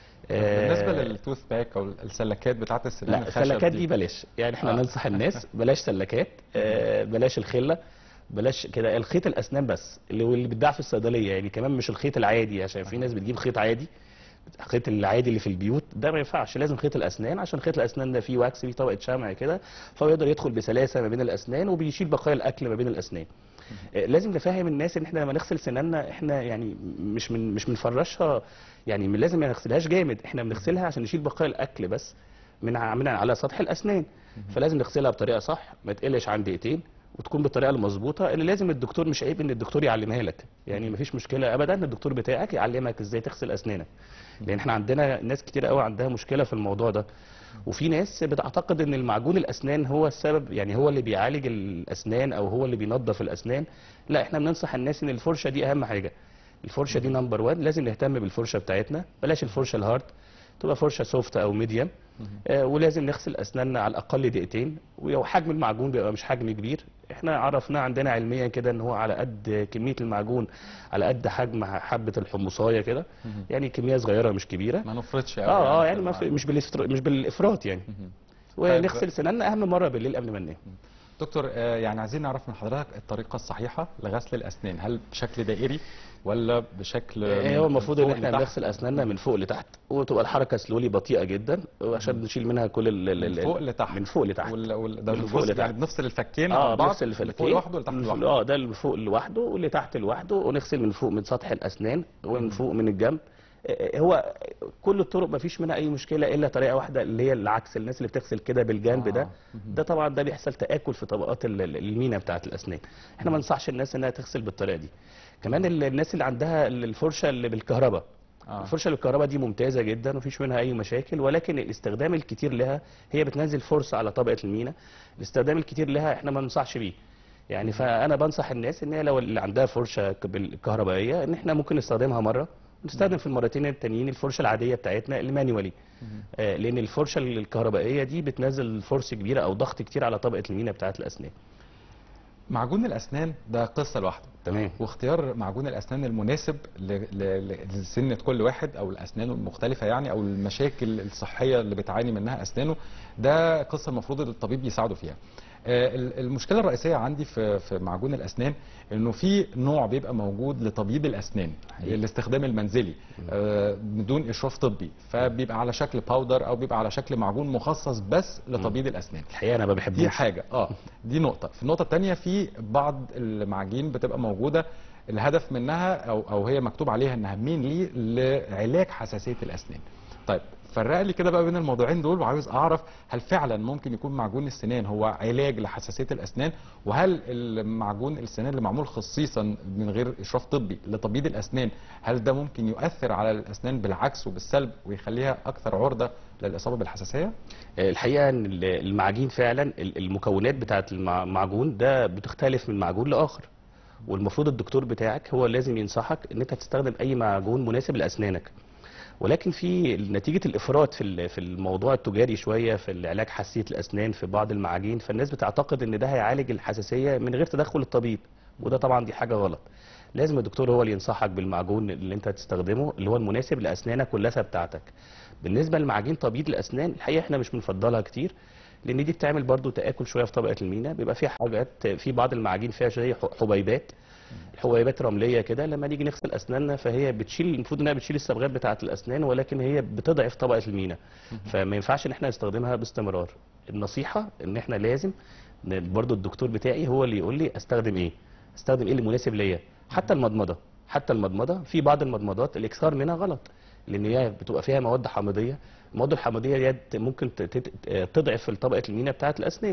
بالنسبه آه، للتوث باك او السلكات بتاعت السنان لا الخشب السلكات دي دي بلاش يعني احنا آه. ننصح الناس بلاش سلكات آه، بلاش الخله بلاش كده الخيط الاسنان بس اللي هو اللي بيتباع في الصيدليه يعني كمان مش الخيط العادي عشان في ناس بتجيب خيط عادي الخيط العادي اللي في البيوت ده ما ينفعش لازم خيط الاسنان عشان خيط الاسنان ده فيه واكس فيه طبقه شمع كده فهو يقدر يدخل بسلاسه ما بين الاسنان وبيشيل بقايا الاكل ما بين الاسنان آه، لازم نفهم الناس ان احنا لما نغسل سناننا احنا يعني مش من مش بنفرشها يعني من لازم ما نغسلهاش جامد احنا بنغسلها عشان نشيل بقايا الاكل بس من ع- من على سطح الاسنان فلازم نغسلها بطريقه صح ما تقلش عن دقيقتين وتكون بالطريقه المظبوطه اللي لازم الدكتور مش عيب ان الدكتور يعلمها لك يعني مفيش مشكله ابدا ان الدكتور بتاعك يعلمك ازاي تغسل اسنانك لان احنا عندنا ناس كتير قوي عندها مشكله في الموضوع ده وفي ناس بتعتقد ان المعجون الاسنان هو السبب يعني هو اللي بيعالج الاسنان او هو اللي بينظف الاسنان لا احنا بننصح الناس ان الفرشه دي اهم حاجه الفرشه دي نمبر 1 لازم نهتم بالفرشه بتاعتنا بلاش الفرشه الهارد تبقى فرشه سوفت او ميديم آه ولازم نغسل اسناننا على الاقل دقيقتين وحجم المعجون بيبقى مش حجم كبير احنا عرفناه عندنا علميا كده ان هو على قد كميه المعجون على قد حجم حبه الحمصايه كده يعني كميه صغيره مش كبيره ما نفرطش قوي اه اه يعني ما في- مش بالإفر- مش بالافراط يعني مهم. ونغسل سناننا اهم مره بالليل قبل ما ننام دكتور آه، يعني عايزين نعرف من حضرتك الطريقه الصحيحه لغسل الاسنان هل بشكل دائري ولا بشكل آه، من هو المفروض فوق ان احنا لتحت؟ نغسل اسناننا من فوق لتحت وتبقى الحركه سلولي بطيئه جدا وعشان نشيل منها كل ال ال- من ال- فوق لتحت من فوق لتحت وال... وال... ده من من فوق فوق لتحت. يعني بنفصل الفكين اه عن بعض بنغسل اللي فوق الفلكين لوحده واللي تحت من فوق- لوحده اه ده اللي فوق لوحده واللي تحت لوحده ونغسل من فوق من سطح الاسنان ومن فوق من الجنب آه، هو كل الطرق ما فيش منها اي مشكله الا طريقه واحده اللي هي العكس الناس اللي بتغسل كده بالجنب آه. ده ده طبعا ده بيحصل تاكل في طبقات ال- ال- المينا بتاعه الاسنان احنا ما ننصحش الناس انها تغسل بالطريقه دي كمان ال- الناس اللي عندها ال- الفرشه اللي بالكهرباء آه. الفرشه بالكهرباء دي ممتازه جدا ومفيش منها اي مشاكل ولكن الاستخدام الكتير لها هي بتنزل فرصه على طبقه المينا الاستخدام الكتير لها احنا ما ننصحش بيه يعني فانا بنصح الناس ان هي لو اللي عندها فرشه ك- بالكهربائيه ان احنا ممكن نستخدمها مره ونستخدم في المرتين التانيين الفرشه العاديه بتاعتنا المانيوالي آه لان الفرشه الكهربائيه دي بتنزل فرصه كبيره او ضغط كتير على طبقه المينا بتاعه الاسنان معجون الاسنان ده قصه لوحده تمام واختيار معجون الاسنان المناسب ل- ل- ل- لسنة كل واحد او الاسنان المختلفه يعني او المشاكل الصحيه اللي بتعاني منها اسنانه ده قصه المفروض الطبيب يساعده فيها آه، ال- المشكله الرئيسيه عندي في في معجون الاسنان انه في نوع بيبقى موجود لطبيب الاسنان للاستخدام المنزلي آه، بدون اشراف طبي فبيبقى على شكل باودر او بيبقى على شكل معجون مخصص بس لطبيب الاسنان الحقيقه انا ما دي بحبوش حاجه اه دي نقطه في النقطه الثانيه في بعض المعاجين بتبقى موجوده الهدف منها او او هي مكتوب عليها انها مين لي لعلاج حساسيه الاسنان طيب فرق لي كده بقى بين الموضوعين دول وعاوز اعرف هل فعلا ممكن يكون معجون السنان هو علاج لحساسيه الاسنان وهل المعجون السنان اللي معمول خصيصا من غير اشراف طبي لتبييض الاسنان هل ده ممكن يؤثر على الاسنان بالعكس وبالسلب ويخليها اكثر عرضه للاصابه بالحساسيه؟ الحقيقه ان المعاجين فعلا المكونات بتاعه المعجون ده بتختلف من معجون لاخر والمفروض الدكتور بتاعك هو لازم ينصحك ان انت تستخدم اي معجون مناسب لاسنانك ولكن في نتيجه الافراط في ال- في الموضوع التجاري شويه في العلاج حساسيه الاسنان في بعض المعاجين فالناس بتعتقد ان ده هيعالج الحساسيه من غير تدخل الطبيب وده طبعا دي حاجه غلط لازم الدكتور هو اللي ينصحك بالمعجون اللي انت هتستخدمه اللي هو المناسب لاسنانك واللثه بتاعتك بالنسبه لمعاجين تبييض الاسنان الحقيقه احنا مش بنفضلها كتير لان دي بتعمل برضو تاكل شويه في طبقه المينا بيبقى فيها حاجات في بعض المعاجين فيها شويه حبيبات حبيبات رمليه كده لما نيجي نغسل اسناننا فهي بتشيل المفروض انها بتشيل الصبغات بتاعه الاسنان ولكن هي بتضعف طبقه المينا فما ينفعش ان احنا نستخدمها باستمرار النصيحه ان احنا لازم ن- برضو الدكتور بتاعي هو اللي يقول لي استخدم ايه استخدم ايه اللي مناسب ليا حتى المضمضه حتى المضمضه في بعض المضمضات الاكثار منها غلط لان هي بتبقى فيها مواد حامضيه المواد الحامضيه ديت ممكن ت- ت- تضعف طبقه المينا بتاعه الاسنان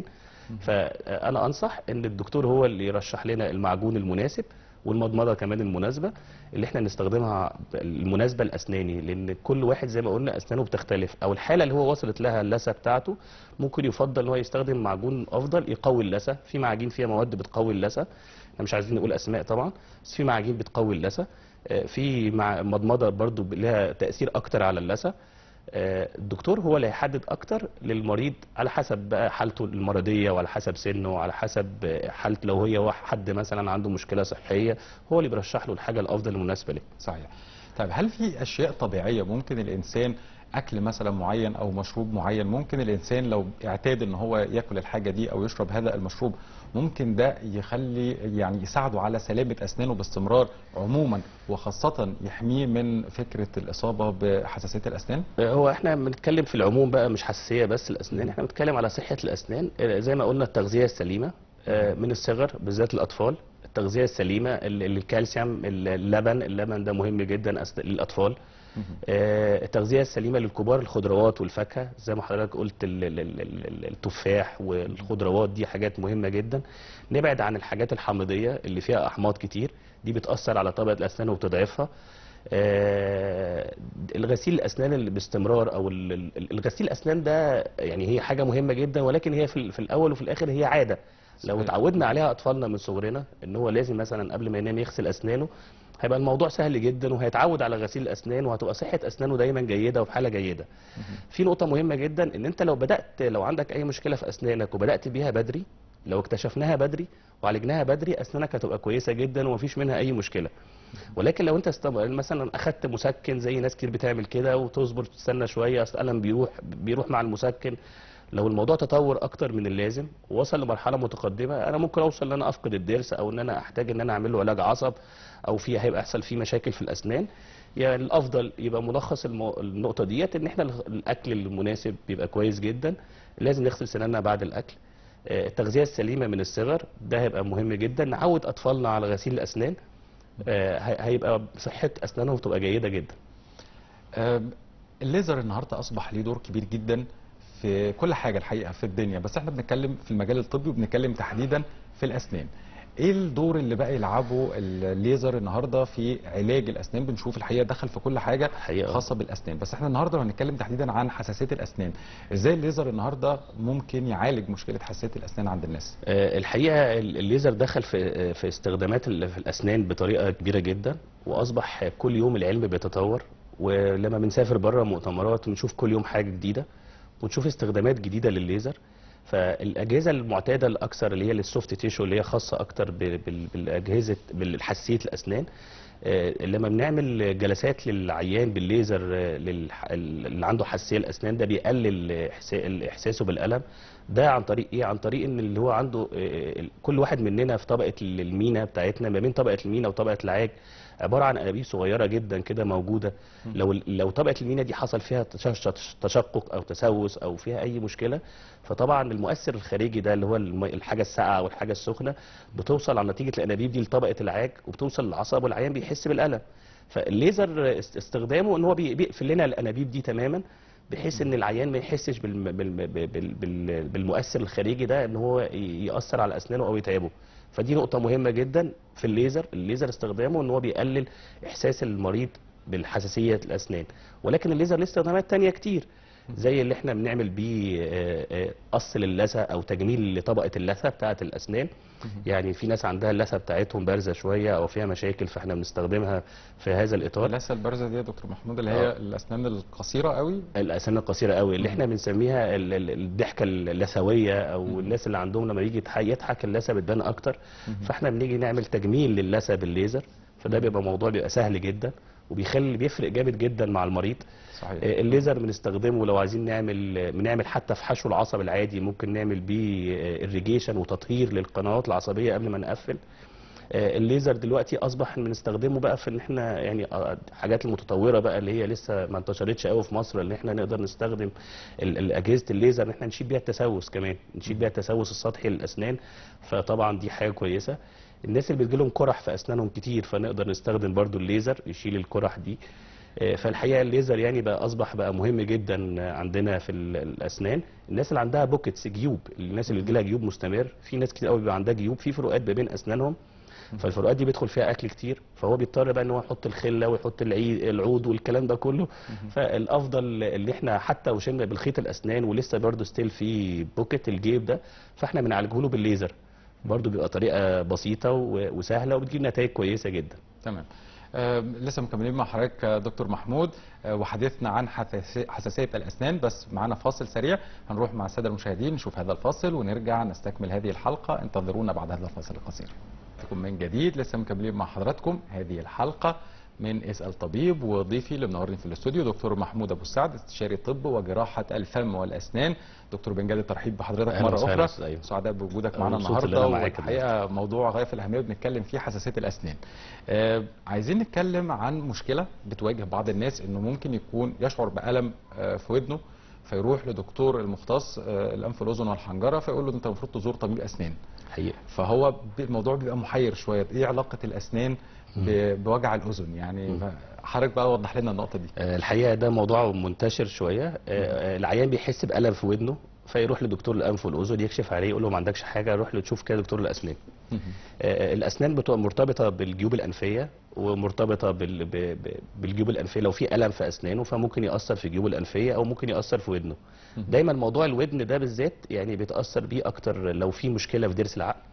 فانا انصح ان الدكتور هو اللي يرشح لنا المعجون المناسب والمضمضه كمان المناسبه اللي احنا نستخدمها المناسبه لاسناني لان كل واحد زي ما قلنا اسنانه بتختلف او الحاله اللي هو وصلت لها اللثه بتاعته ممكن يفضل ان هو يستخدم معجون افضل يقوي اللثه في معاجين فيها مواد بتقوي اللثه احنا مش عايزين نقول اسماء طبعا بس في معاجين بتقوي اللثه آه، في مع مضمضه برضو لها تاثير اكتر على اللثه آه، الدكتور هو اللي هيحدد اكتر للمريض على حسب بقى حالته المرضيه وعلى حسب سنه وعلى حسب آه، حالته لو هي واحد- حد مثلا عنده مشكله صحيه هو اللي بيرشح له الحاجه الافضل المناسبه ليه صحيح طيب هل في اشياء طبيعيه ممكن الانسان اكل مثلا معين او مشروب معين ممكن الانسان لو اعتاد ان هو ياكل الحاجه دي او يشرب هذا المشروب ممكن ده يخلي يعني يساعده على سلامه اسنانه باستمرار عموما وخاصه يحميه من فكره الاصابه بحساسيه الاسنان آه، هو احنا بنتكلم في العموم بقى مش حساسيه بس الاسنان احنا بنتكلم على صحه الاسنان آه، زي ما قلنا التغذيه السليمه آه، من الصغر بالذات الاطفال التغذيه السليمه ال- الكالسيوم اللبن اللبن ده مهم جدا أس- للاطفال آه، التغذيه السليمه للكبار الخضروات والفاكهه زي ما حضرتك قلت ال- ال- ال- ال- التفاح والخضروات دي حاجات مهمه جدا نبعد عن الحاجات الحامضيه اللي فيها احماض كتير دي بتاثر على طبقه الاسنان وبتضعفها آه، الغسيل الاسنان اللي باستمرار او ال- ال- الغسيل الاسنان ده يعني هي حاجه مهمه جدا ولكن هي في ال- في الاول وفي الاخر هي عاده لو صحيح. اتعودنا عليها اطفالنا من صغرنا ان هو لازم مثلا قبل ما ينام يغسل اسنانه هيبقى الموضوع سهل جدا وهيتعود على غسيل الاسنان وهتبقى صحه اسنانه دايما جيده وفي حاله جيده في نقطه مهمه جدا ان انت لو بدات لو عندك اي مشكله في اسنانك وبدات بيها بدري لو اكتشفناها بدري وعالجناها بدري اسنانك هتبقى كويسه جدا ومفيش منها اي مشكله ولكن لو انت استب... مثلا اخدت مسكن زي ناس كتير بتعمل كده وتصبر تستنى شويه اصل الالم بيروح بيروح مع المسكن لو الموضوع تطور اكتر من اللازم ووصل لمرحله متقدمه انا ممكن اوصل ان انا افقد الضرس او ان انا احتاج ان انا اعمل له علاج عصب او في هيبقى يحصل فيه مشاكل في الاسنان يعني الافضل يبقى ملخص المو... النقطه ديت ان احنا الاكل المناسب بيبقى كويس جدا لازم نغسل سناننا بعد الاكل آه، التغذيه السليمه من الصغر ده هيبقى مهم جدا نعود اطفالنا على غسيل الاسنان آه، هي- هيبقى صحه اسنانهم تبقى جيده جدا آم، الليزر النهارده اصبح ليه دور كبير جدا في كل حاجه الحقيقه في الدنيا بس احنا بنتكلم في المجال الطبي وبنتكلم تحديدا في الاسنان ايه الدور اللي بقى يلعبه الليزر النهارده في علاج الاسنان بنشوف الحقيقه دخل في كل حاجه حقيقة. خاصه بالاسنان بس احنا النهارده لو هنتكلم تحديدا عن حساسيه الاسنان ازاي الليزر النهارده ممكن يعالج مشكله حساسيه الاسنان عند الناس آه، الحقيقه ال- الليزر دخل في في استخدامات ال- في الاسنان بطريقه كبيره جدا واصبح كل يوم العلم بيتطور ولما بنسافر بره مؤتمرات بنشوف كل يوم حاجه جديده ونشوف استخدامات جديده للليزر فالاجهزه المعتاده الاكثر اللي هي للسوفت تيشو اللي هي خاصه اكتر بال- بال- بالاجهزه بالحساسيه الاسنان آه، لما بنعمل جلسات للعيان بالليزر آه، للح- اللي عنده حساسيه الاسنان ده بيقلل إحسا- احساسه بالالم ده عن طريق ايه عن طريق ان اللي هو عنده آه، كل واحد مننا في طبقه المينا بتاعتنا ما بين طبقه المينا وطبقه العاج عباره عن انابيب صغيره جدا كده موجوده لو لو طبقه المينا دي حصل فيها تش- تشقق او تسوس او فيها اي مشكله فطبعا المؤثر الخارجي ده اللي هو الم- الحاجه الساقعه والحاجه السخنه بتوصل على نتيجه الانابيب دي لطبقه العاج وبتوصل للعصب والعيان بيحس بالالم فالليزر است- استخدامه ان هو بي- بيقفل لنا الانابيب دي تماما بحيث ان العيان ما يحسش بالم... بالم... بال... بال... بالمؤثر الخارجي ده ان هو ي- ياثر على اسنانه او يتعبه فدي نقطه مهمه جدا في الليزر الليزر استخدامه ان هو بيقلل احساس المريض بالحساسيه الاسنان ولكن الليزر ليه استخدامات تانية كتير زي اللي احنا بنعمل بيه آه، آه، قص للثه او تجميل لطبقه اللثه بتاعه الاسنان يعني في ناس عندها اللثه بتاعتهم بارزه شويه او فيها مشاكل فاحنا بنستخدمها في هذا الاطار اللثه البارزه دي يا دكتور محمود اللي آه. هي الاسنان القصيره قوي الاسنان القصيره قوي اللي احنا بنسميها ال- ال- الضحكه اللثويه او الناس اللي عندهم لما يجي يضحك- يضحك اللثه بتبان اكتر فاحنا بنيجي نعمل تجميل للثه بالليزر فده بيبقى موضوع بيبقى سهل جدا وبيخلي بيفرق جامد جدا مع المريض صحيح آه، الليزر بنستخدمه لو عايزين نعمل بنعمل حتى في حشو العصب العادي ممكن نعمل بيه الريجيشن وتطهير للقنوات العصبيه قبل ما نقفل آه، الليزر دلوقتي اصبح بنستخدمه بقى في ان احنا يعني آه، الحاجات المتطوره بقى اللي هي لسه ما انتشرتش قوي في مصر ان احنا نقدر نستخدم ال- ال- اجهزه الليزر ان احنا نشيل بيها التسوس كمان نشيل بيها التسوس السطحي للاسنان فطبعا دي حاجه كويسه الناس اللي بتجيلهم قرح في اسنانهم كتير فنقدر نستخدم برضو الليزر يشيل القرح دي آه، فالحقيقه الليزر يعني بقى اصبح بقى مهم جدا عندنا في ال- الاسنان الناس اللي عندها بوكيتس جيوب الناس اللي بيجيلها جيوب مستمر في ناس كتير قوي بيبقى عندها جيوب في فروقات ما بين اسنانهم فالفروقات دي بيدخل فيها اكل كتير فهو بيضطر بقى ان هو يحط الخله ويحط العي- العود والكلام ده كله فالافضل اللي احنا حتى وشلنا بالخيط الاسنان ولسه برضه ستيل في بوكيت الجيب ده فاحنا بنعالجه له بالليزر برضه بيبقى طريقه بسيطه و- وسهله وبتجيب نتائج كويسه جدا تمام آه لسه مكملين مع حضرتك آه، دكتور محمود آه وحديثنا عن حساسي- حساسيه الاسنان بس معانا فاصل سريع هنروح مع الساده المشاهدين نشوف هذا الفاصل ونرجع نستكمل هذه الحلقه انتظرونا بعد هذا الفاصل القصير بكم من جديد لسه مكملين مع حضراتكم هذه الحلقه من اسال طبيب وضيفي اللي منورني في الاستوديو دكتور محمود ابو السعد استشاري طب وجراحه الفم والاسنان دكتور بنجاد الترحيب بحضرتك أهلا مره وسهلا اخرى أستاذ أيمن. سعداء بوجودك أنا معنا مبسوط إن النهارده أنا معاك والحقيقه موضوع غايه في الاهميه وبنتكلم فيه حساسيه الاسنان. آه عايزين نتكلم عن مشكله بتواجه بعض الناس انه ممكن يكون يشعر بالم آه في ودنه فيروح لدكتور المختص آه الانف والاذن والحنجره فيقول له انت المفروض تزور طبيب اسنان. حقيقه فهو ب- الموضوع بيبقى محير شويه ايه علاقه الاسنان ب- بوجع الاذن يعني حضرتك بقى وضح لنا النقطه دي. آه، الحقيقه ده موضوع منتشر شويه آه، آه، العيان بيحس بالم في ودنه فيروح لدكتور الانف والاذن يكشف عليه يقول له ما عندكش حاجه روح له تشوف كده دكتور الاسنان آه، الاسنان بتبقى مرتبطه بالجيوب الانفيه ومرتبطه بال... ب... ب... بالجيوب الانفيه لو في الم في اسنانه فممكن ياثر في الجيوب الانفيه او ممكن ياثر في ودنه دايما موضوع الودن ده بالذات يعني بيتاثر بيه اكتر لو في مشكله في ضرس العقل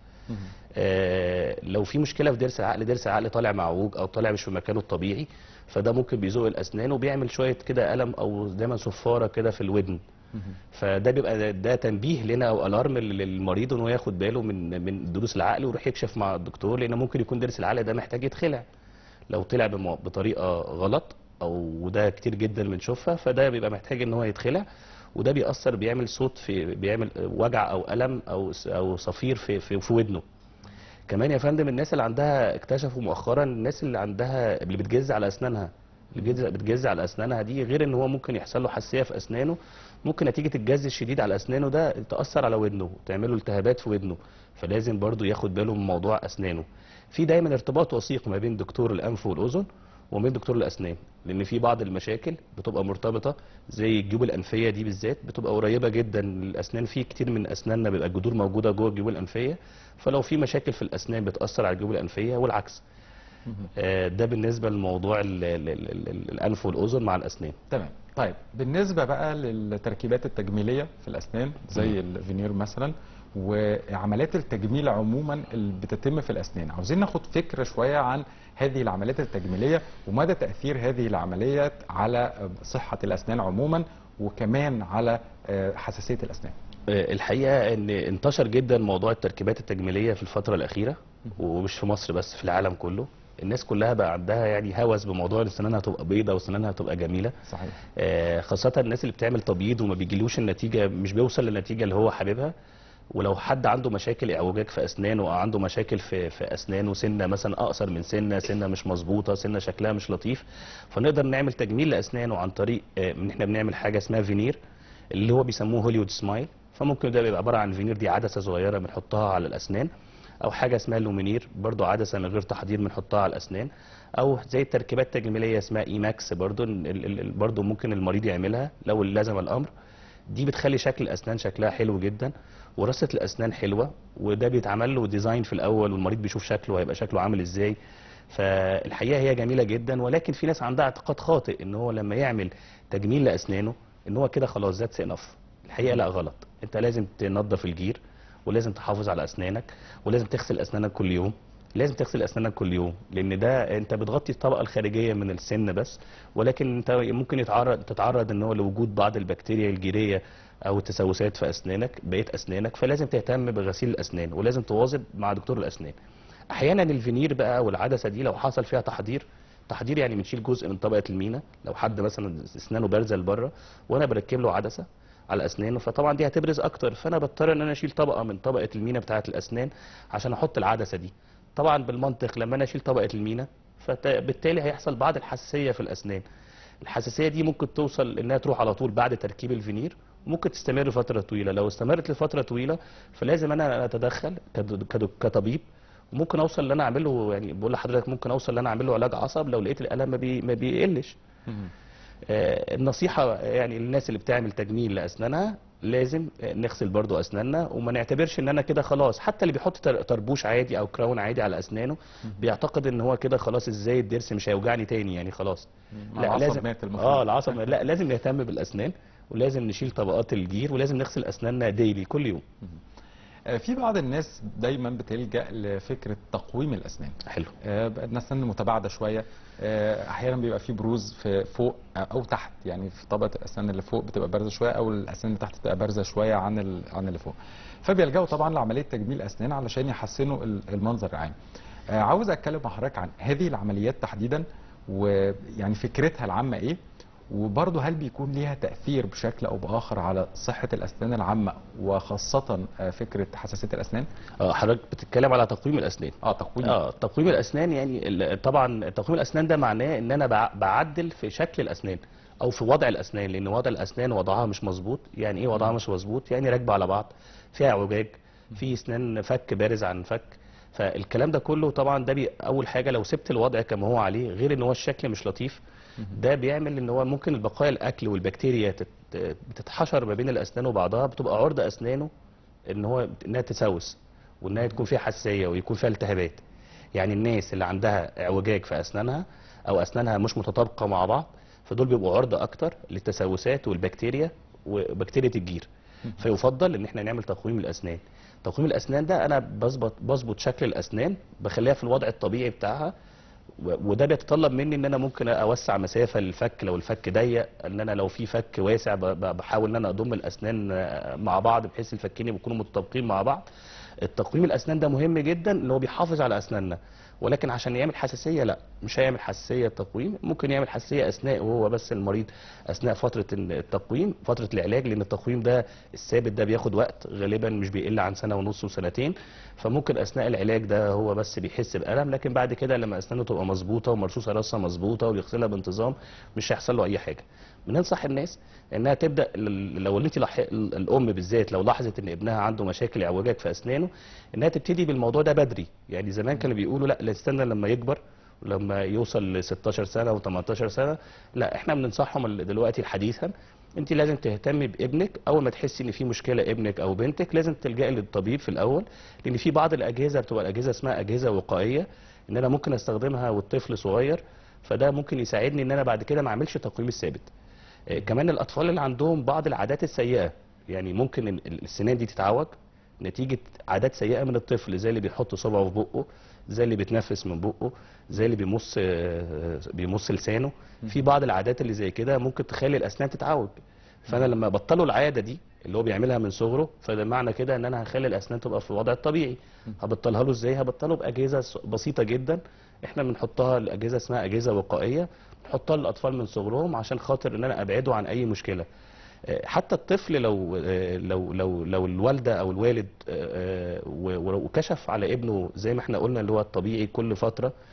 آه، لو في مشكله في ضرس العقل ضرس العقل طالع معوج او طالع مش في مكانه الطبيعي فده ممكن بيزوق الاسنان وبيعمل شويه كده الم او دايما صفاره كده في الودن فده بيبقى ده- ده تنبيه لنا او الارم للمريض ان هو ياخد باله من من ضروس العقل ويروح يكشف مع الدكتور لان ممكن يكون ضرس العقل ده محتاج يتخلع لو طلع بم- بطريقه غلط او وده كتير جدا بنشوفها فده بيبقى محتاج ان هو يتخلع وده بيأثر بيعمل صوت في بيعمل وجع او الم او او صفير في في, في ودنه كمان يا فندم الناس اللي عندها اكتشفوا مؤخرا الناس اللي عندها اللي بتجز على اسنانها اللي بتجز- بتجز على اسنانها دي غير ان هو ممكن يحصل له حساسيه في اسنانه ممكن نتيجه الجز الشديد على اسنانه ده تاثر على ودنه وتعمل له التهابات في ودنه فلازم برضو ياخد باله من موضوع اسنانه في دايما ارتباط وثيق ما بين دكتور الانف والاذن وبين دكتور الاسنان لان في بعض المشاكل بتبقى مرتبطه زي الجيوب الانفيه دي بالذات بتبقى قريبه جدا للاسنان في كتير من اسناننا بيبقى الجذور موجوده جوه الجيوب الانفيه فلو في مشاكل في الاسنان بتاثر على الجيوب الانفيه والعكس آه، ده بالنسبه لموضوع ال- ال- ال- ال- الانف والاذن مع الاسنان تمام طيب بالنسبه بقى للتركيبات التجميليه في الاسنان زي الفينير مثلا وعمليات التجميل عموما اللي بتتم في الاسنان عاوزين ناخد فكره شويه عن هذه العمليات التجميليه ومدى تاثير هذه العمليات على صحه الاسنان عموما وكمان على آه، حساسيه الاسنان آه، الحقيقه ان انتشر جدا موضوع التركيبات التجميليه في الفتره الاخيره ومش في مصر بس في العالم كله الناس كلها بقى عندها يعني هوس بموضوع ان سنانها تبقى بيضه وسنانها تبقى جميله صحيح آه، خاصة الناس اللي بتعمل تبييض وما بيجيلوش النتيجة مش بيوصل للنتيجة اللي هو حاببها ولو حد عنده مشاكل اعوجاج في اسنانه او عنده مشاكل في في اسنانه سنه مثلا اقصر من سنه سنه مش مظبوطه سنه شكلها مش لطيف فنقدر نعمل تجميل لاسنانه عن طريق آه، ان احنا بنعمل حاجه اسمها فينير اللي هو بيسموه هوليوود سمايل فممكن ده بيبقى عباره عن فينير دي عدسه صغيره بنحطها على الاسنان او حاجه اسمها لومينير برضو عدسه من غير تحضير بنحطها على الاسنان او زي التركيبات التجميليه اسمها اي ماكس برضو ال- ال- ال- برضو ممكن المريض يعملها لو لزم الامر دي بتخلي شكل الاسنان شكلها حلو جدا وراثه الاسنان حلوه وده بيتعمل له ديزاين في الاول والمريض بيشوف شكله هيبقى شكله عامل ازاي فالحقيقه هي جميله جدا ولكن في ناس عندها اعتقاد خاطئ ان هو لما يعمل تجميل لاسنانه ان هو كده خلاص ذاتس انف الحقيقه لا غلط انت لازم تنظف الجير ولازم تحافظ على اسنانك ولازم تغسل اسنانك كل يوم لازم تغسل اسنانك كل يوم لان ده انت بتغطي الطبقه الخارجيه من السن بس ولكن انت ممكن يتعرض تتعرض ان هو لوجود بعض البكتيريا الجيريه او التسوسات في اسنانك بقيه اسنانك فلازم تهتم بغسيل الاسنان ولازم تواظب مع دكتور الاسنان احيانا الفينير بقى او العدسه دي لو حصل فيها تحضير تحضير يعني بنشيل جزء من طبقه المينا لو حد مثلا اسنانه بارزه لبره وانا بركب له عدسه على اسنانه فطبعا دي هتبرز اكتر فانا بضطر ان انا اشيل طبقه من طبقه المينا بتاعه الاسنان عشان احط العدسه دي طبعا بالمنطق لما انا اشيل طبقه المينا فبالتالي هيحصل بعض الحساسيه في الاسنان الحساسيه دي ممكن توصل انها تروح على طول بعد تركيب الفينير ممكن تستمر فتره طويله لو استمرت لفتره طويله فلازم انا اتدخل كد- كد- كطبيب وممكن اوصل ان انا اعمل له يعني بقول لحضرتك ممكن اوصل ان انا اعمل له علاج عصب لو لقيت الالم ما, بي ما بيقلش مهم. آه، النصيحة يعني للناس اللي بتعمل تجميل لأسنانها لازم آه، نغسل برضو أسناننا وما نعتبرش إن أنا كده خلاص حتى اللي بيحط تر- طربوش عادي أو كراون عادي على أسنانه بيعتقد إن هو كده خلاص إزاي الضرس مش هيوجعني تاني يعني خلاص مع العصب مات المفروض. اه العصب مات. لا لازم نهتم بالأسنان ولازم نشيل طبقات الجير ولازم نغسل أسناننا ديلي كل يوم آه، في بعض الناس دايما بتلجأ لفكرة تقويم الأسنان حلو آه، بقى الأسنان متباعدة شوية آه، أحيانا بيبقى في بروز في فوق أو تحت يعني في طبقة الأسنان اللي فوق بتبقى بارزة شوية أو الأسنان اللي تحت بتبقى بارزة شوية عن ال- عن اللي فوق فبيلجأوا طبعا لعملية تجميل أسنان علشان يحسنوا ال- المنظر العام آه، عاوز أتكلم مع حضرتك عن هذه العمليات تحديدا ويعني فكرتها العامة إيه وبرضه هل بيكون ليها تأثير بشكل أو بآخر على صحة الأسنان العامة وخاصة آه، فكرة حساسية الأسنان؟ اه حضرتك بتتكلم على تقويم الأسنان اه تقويم اه تقويم الاسنان يعني ال- طبعا تقويم الاسنان ده معناه ان انا بع- بعدل في شكل الاسنان او في وضع الاسنان لان وضع الاسنان وضعها مش مظبوط يعني ايه وضعها مش مظبوط يعني راكبه على بعض فيها اعوجاج في اسنان فك بارز عن فك فالكلام ده كله طبعا ده بي اول حاجه لو سبت الوضع كما هو عليه غير ان هو الشكل مش لطيف ده بيعمل ان هو ممكن البقايا الاكل والبكتيريا تت- بتتحشر ما بين الاسنان وبعضها بتبقى عرضه اسنانه ان هو انها تسوس وانها تكون فيها حساسيه ويكون فيها التهابات يعني الناس اللي عندها اعوجاج في اسنانها او اسنانها مش متطابقه مع بعض فدول بيبقوا عرضه اكتر للتسوسات والبكتيريا وبكتيريا الجير فيفضل ان احنا نعمل تقويم الاسنان تقويم الاسنان ده انا بظبط بظبط شكل الاسنان بخليها في الوضع الطبيعي بتاعها و- وده بيتطلب مني ان انا ممكن اوسع مسافه للفك لو الفك ضيق ان انا لو في فك واسع ب- ب- بحاول ان انا اضم الاسنان آه، مع بعض بحيث الفكين يكونوا متطابقين مع بعض التقويم الاسنان ده مهم جدا ان هو بيحافظ على اسناننا ولكن عشان يعمل حساسيه لا مش هيعمل حساسيه التقويم ممكن يعمل حساسيه اثناء وهو بس المريض اثناء فتره التقويم فتره العلاج لان التقويم ده الثابت ده بياخد وقت غالبا مش بيقل عن سنه ونص وسنتين فممكن اثناء العلاج ده هو بس بيحس بالم لكن بعد كده لما اسنانه تبقى مظبوطه ومرصوصه رصه مظبوطه ويغسلها بانتظام مش هيحصل له اي حاجه بننصح الناس انها تبدا ل- لو انت لح... الام بالذات لو لاحظت ان ابنها عنده مشاكل اعوجاج في اسنانه انها تبتدي بالموضوع ده بدري يعني زمان كانوا بيقولوا لا نستنى لما يكبر ولما يوصل ل 16 سنه و18 سنه لا احنا بننصحهم ال- دلوقتي حديثا انت لازم تهتمي بابنك اول ما تحسي ان في مشكله ابنك او بنتك لازم تلجئي للطبيب في الاول لان في بعض الاجهزه بتبقى الاجهزه اسمها اجهزه وقائيه ان انا ممكن استخدمها والطفل صغير فده ممكن يساعدني ان انا بعد كده ما اعملش تقويم الثابت آه، كمان الاطفال اللي عندهم بعض العادات السيئه يعني ممكن ال- ال- السنان دي تتعوج نتيجه عادات سيئه من الطفل زي اللي بيحط صبعه في بقه زي اللي بيتنفس من بقه زي اللي بيمص آه، بيمص لسانه في بعض العادات اللي زي كده ممكن تخلي الاسنان تتعوج فانا لما بطله العاده دي اللي هو بيعملها من صغره فده معنى كده ان انا هخلي الاسنان تبقى في الوضع الطبيعي هبطلها له ازاي هبطله باجهزه س- بسيطه جدا احنا بنحطها الاجهزه اسمها اجهزه وقائيه بنحطها للاطفال من صغرهم عشان خاطر ان انا ابعده عن اي مشكله آه، حتى الطفل لو آه، لو لو لو الوالده او الوالد آه، آه، و- و- وكشف على ابنه زي ما احنا قلنا اللي هو الطبيعي كل فتره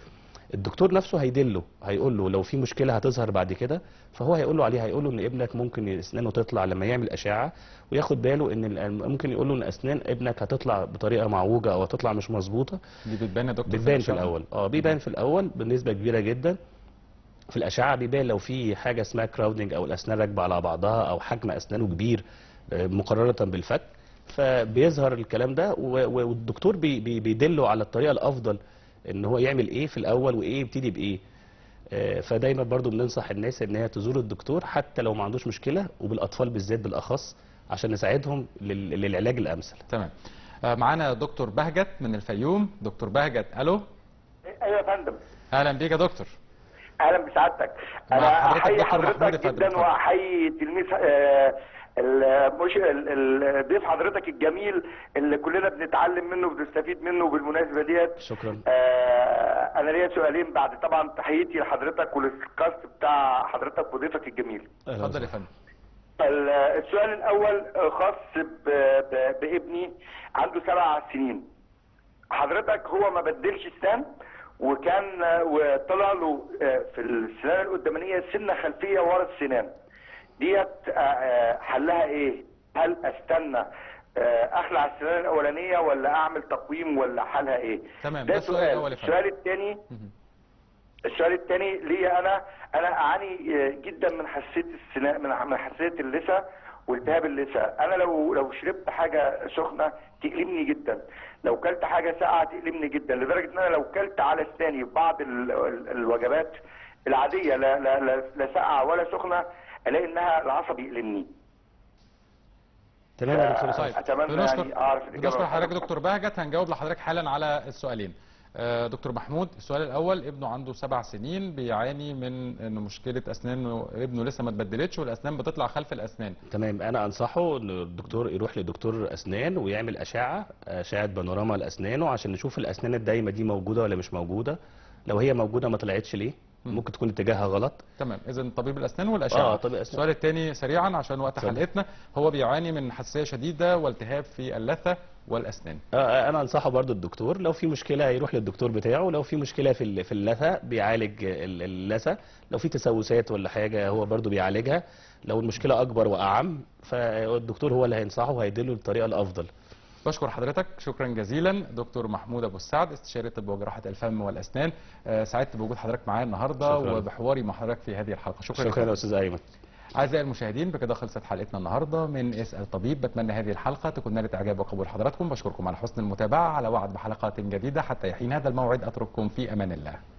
الدكتور نفسه هيدله هيقول له لو في مشكله هتظهر بعد كده فهو هيقول له عليها هيقول له ان ابنك ممكن اسنانه تطلع لما يعمل اشعه وياخد باله ان ال- ممكن يقول له ان اسنان ابنك هتطلع بطريقه معوجه او هتطلع مش مظبوطه دي بتبان يا دكتور بتبان في الأشعة؟ الاول اه بيبان في الاول بنسبه كبيره جدا في الاشعه بيبان لو في حاجه اسمها كراودنج او الاسنان راكبه على بعضها او حجم اسنانه كبير آه، مقارنه بالفك فبيظهر الكلام ده و- و- والدكتور بي بي بيدله على الطريقه الافضل ان هو يعمل ايه في الاول وايه يبتدي بايه آه، فدايما برضو بننصح الناس ان هي تزور الدكتور حتى لو ما عندوش مشكله وبالاطفال بالذات بالاخص عشان نساعدهم لل- للعلاج الامثل تمام آه، معانا دكتور بهجت من الفيوم دكتور بهجت الو ايوه يا فندم اهلا بيك يا دكتور اهلا بسعادتك مع انا حضرتك احيي دكتور محمود حضرتك يا فندم، جدا اتفضل. واحيي تلميذ آه، ال- مش ال- ال- ضيف حضرتك الجميل اللي كلنا بنتعلم منه وبنستفيد منه بالمناسبه ديت شكرا آه، انا ليا سؤالين بعد طبعا تحيتي لحضرتك وللكاست بتاع حضرتك وضيفك الجميل اتفضل يا فندم ال- السؤال الاول خاص ب- ب- بابني عنده سبع سنين حضرتك هو ما بدلش اسنان وكان وطلع له في السنان القدامانيه سنه خلفيه ورا السنان ديت آه، حلها ايه هل استنى آه، اخلع السنان الاولانيه ولا اعمل تقويم ولا حلها ايه تمام، ده ده السؤال سؤال الأول يا فندم. السؤال الثاني السؤال الثاني ليا انا انا اعاني جدا من حساسيه السنان من من حساسيه اللثه والتهاب اللثه انا لو لو شربت حاجه سخنه تألمني جدا لو كلت حاجه ساقعه تألمني جدا لدرجه ان انا لو كلت على اسناني بعض ال- ال- الوجبات العاديه لا لا لا, لا ساقعه ولا سخنه الاقي انها العصب يألمني تمام يا دكتور طيب اتمنى بنشكر يعني اعرف الاجابه بنشكر حضرتك دكتور بهجت هنجاوب لحضرتك حالا على السؤالين آه، دكتور محمود السؤال الاول ابنه عنده سبع سنين بيعاني من ان مشكله اسنانه ابنه لسه ما اتبدلتش والاسنان بتطلع خلف الاسنان تمام انا انصحه ان الدكتور يروح لدكتور اسنان ويعمل اشعه اشعه بانوراما لاسنانه عشان نشوف الاسنان الدايمه دي موجوده ولا مش موجوده لو هي موجوده ما طلعتش ليه ممكن تكون اتجاهها غلط تمام اذا طبيب الاسنان والاشعه آه، طبيب الأسنان. السؤال الثاني سريعا عشان وقت اتفضل. حلقتنا هو بيعاني من حساسيه شديده والتهاب في اللثه والاسنان آه، انا انصحه برضو الدكتور لو في مشكله يروح للدكتور بتاعه لو في مشكله في ال- في اللثه بيعالج ال- اللثه لو في تسوسات ولا حاجه هو برضو بيعالجها لو المشكله اكبر واعم فالدكتور هو اللي هينصحه وهيدله الطريقه الافضل بشكر حضرتك شكرا جزيلا دكتور محمود ابو السعد استشاري طب وجراحه الفم والاسنان آه، سعدت بوجود حضرتك معايا النهارده شكراً. وبحواري مع حضرتك في هذه الحلقه شكرا, شكرا لك. يا استاذ ايمن اعزائي المشاهدين بكده خلصت حلقتنا النهارده من اسال طبيب بتمنى هذه الحلقه تكون نالت اعجاب وقبول حضراتكم بشكركم على حسن المتابعه على وعد بحلقات جديده حتى يحين هذا الموعد اترككم في امان الله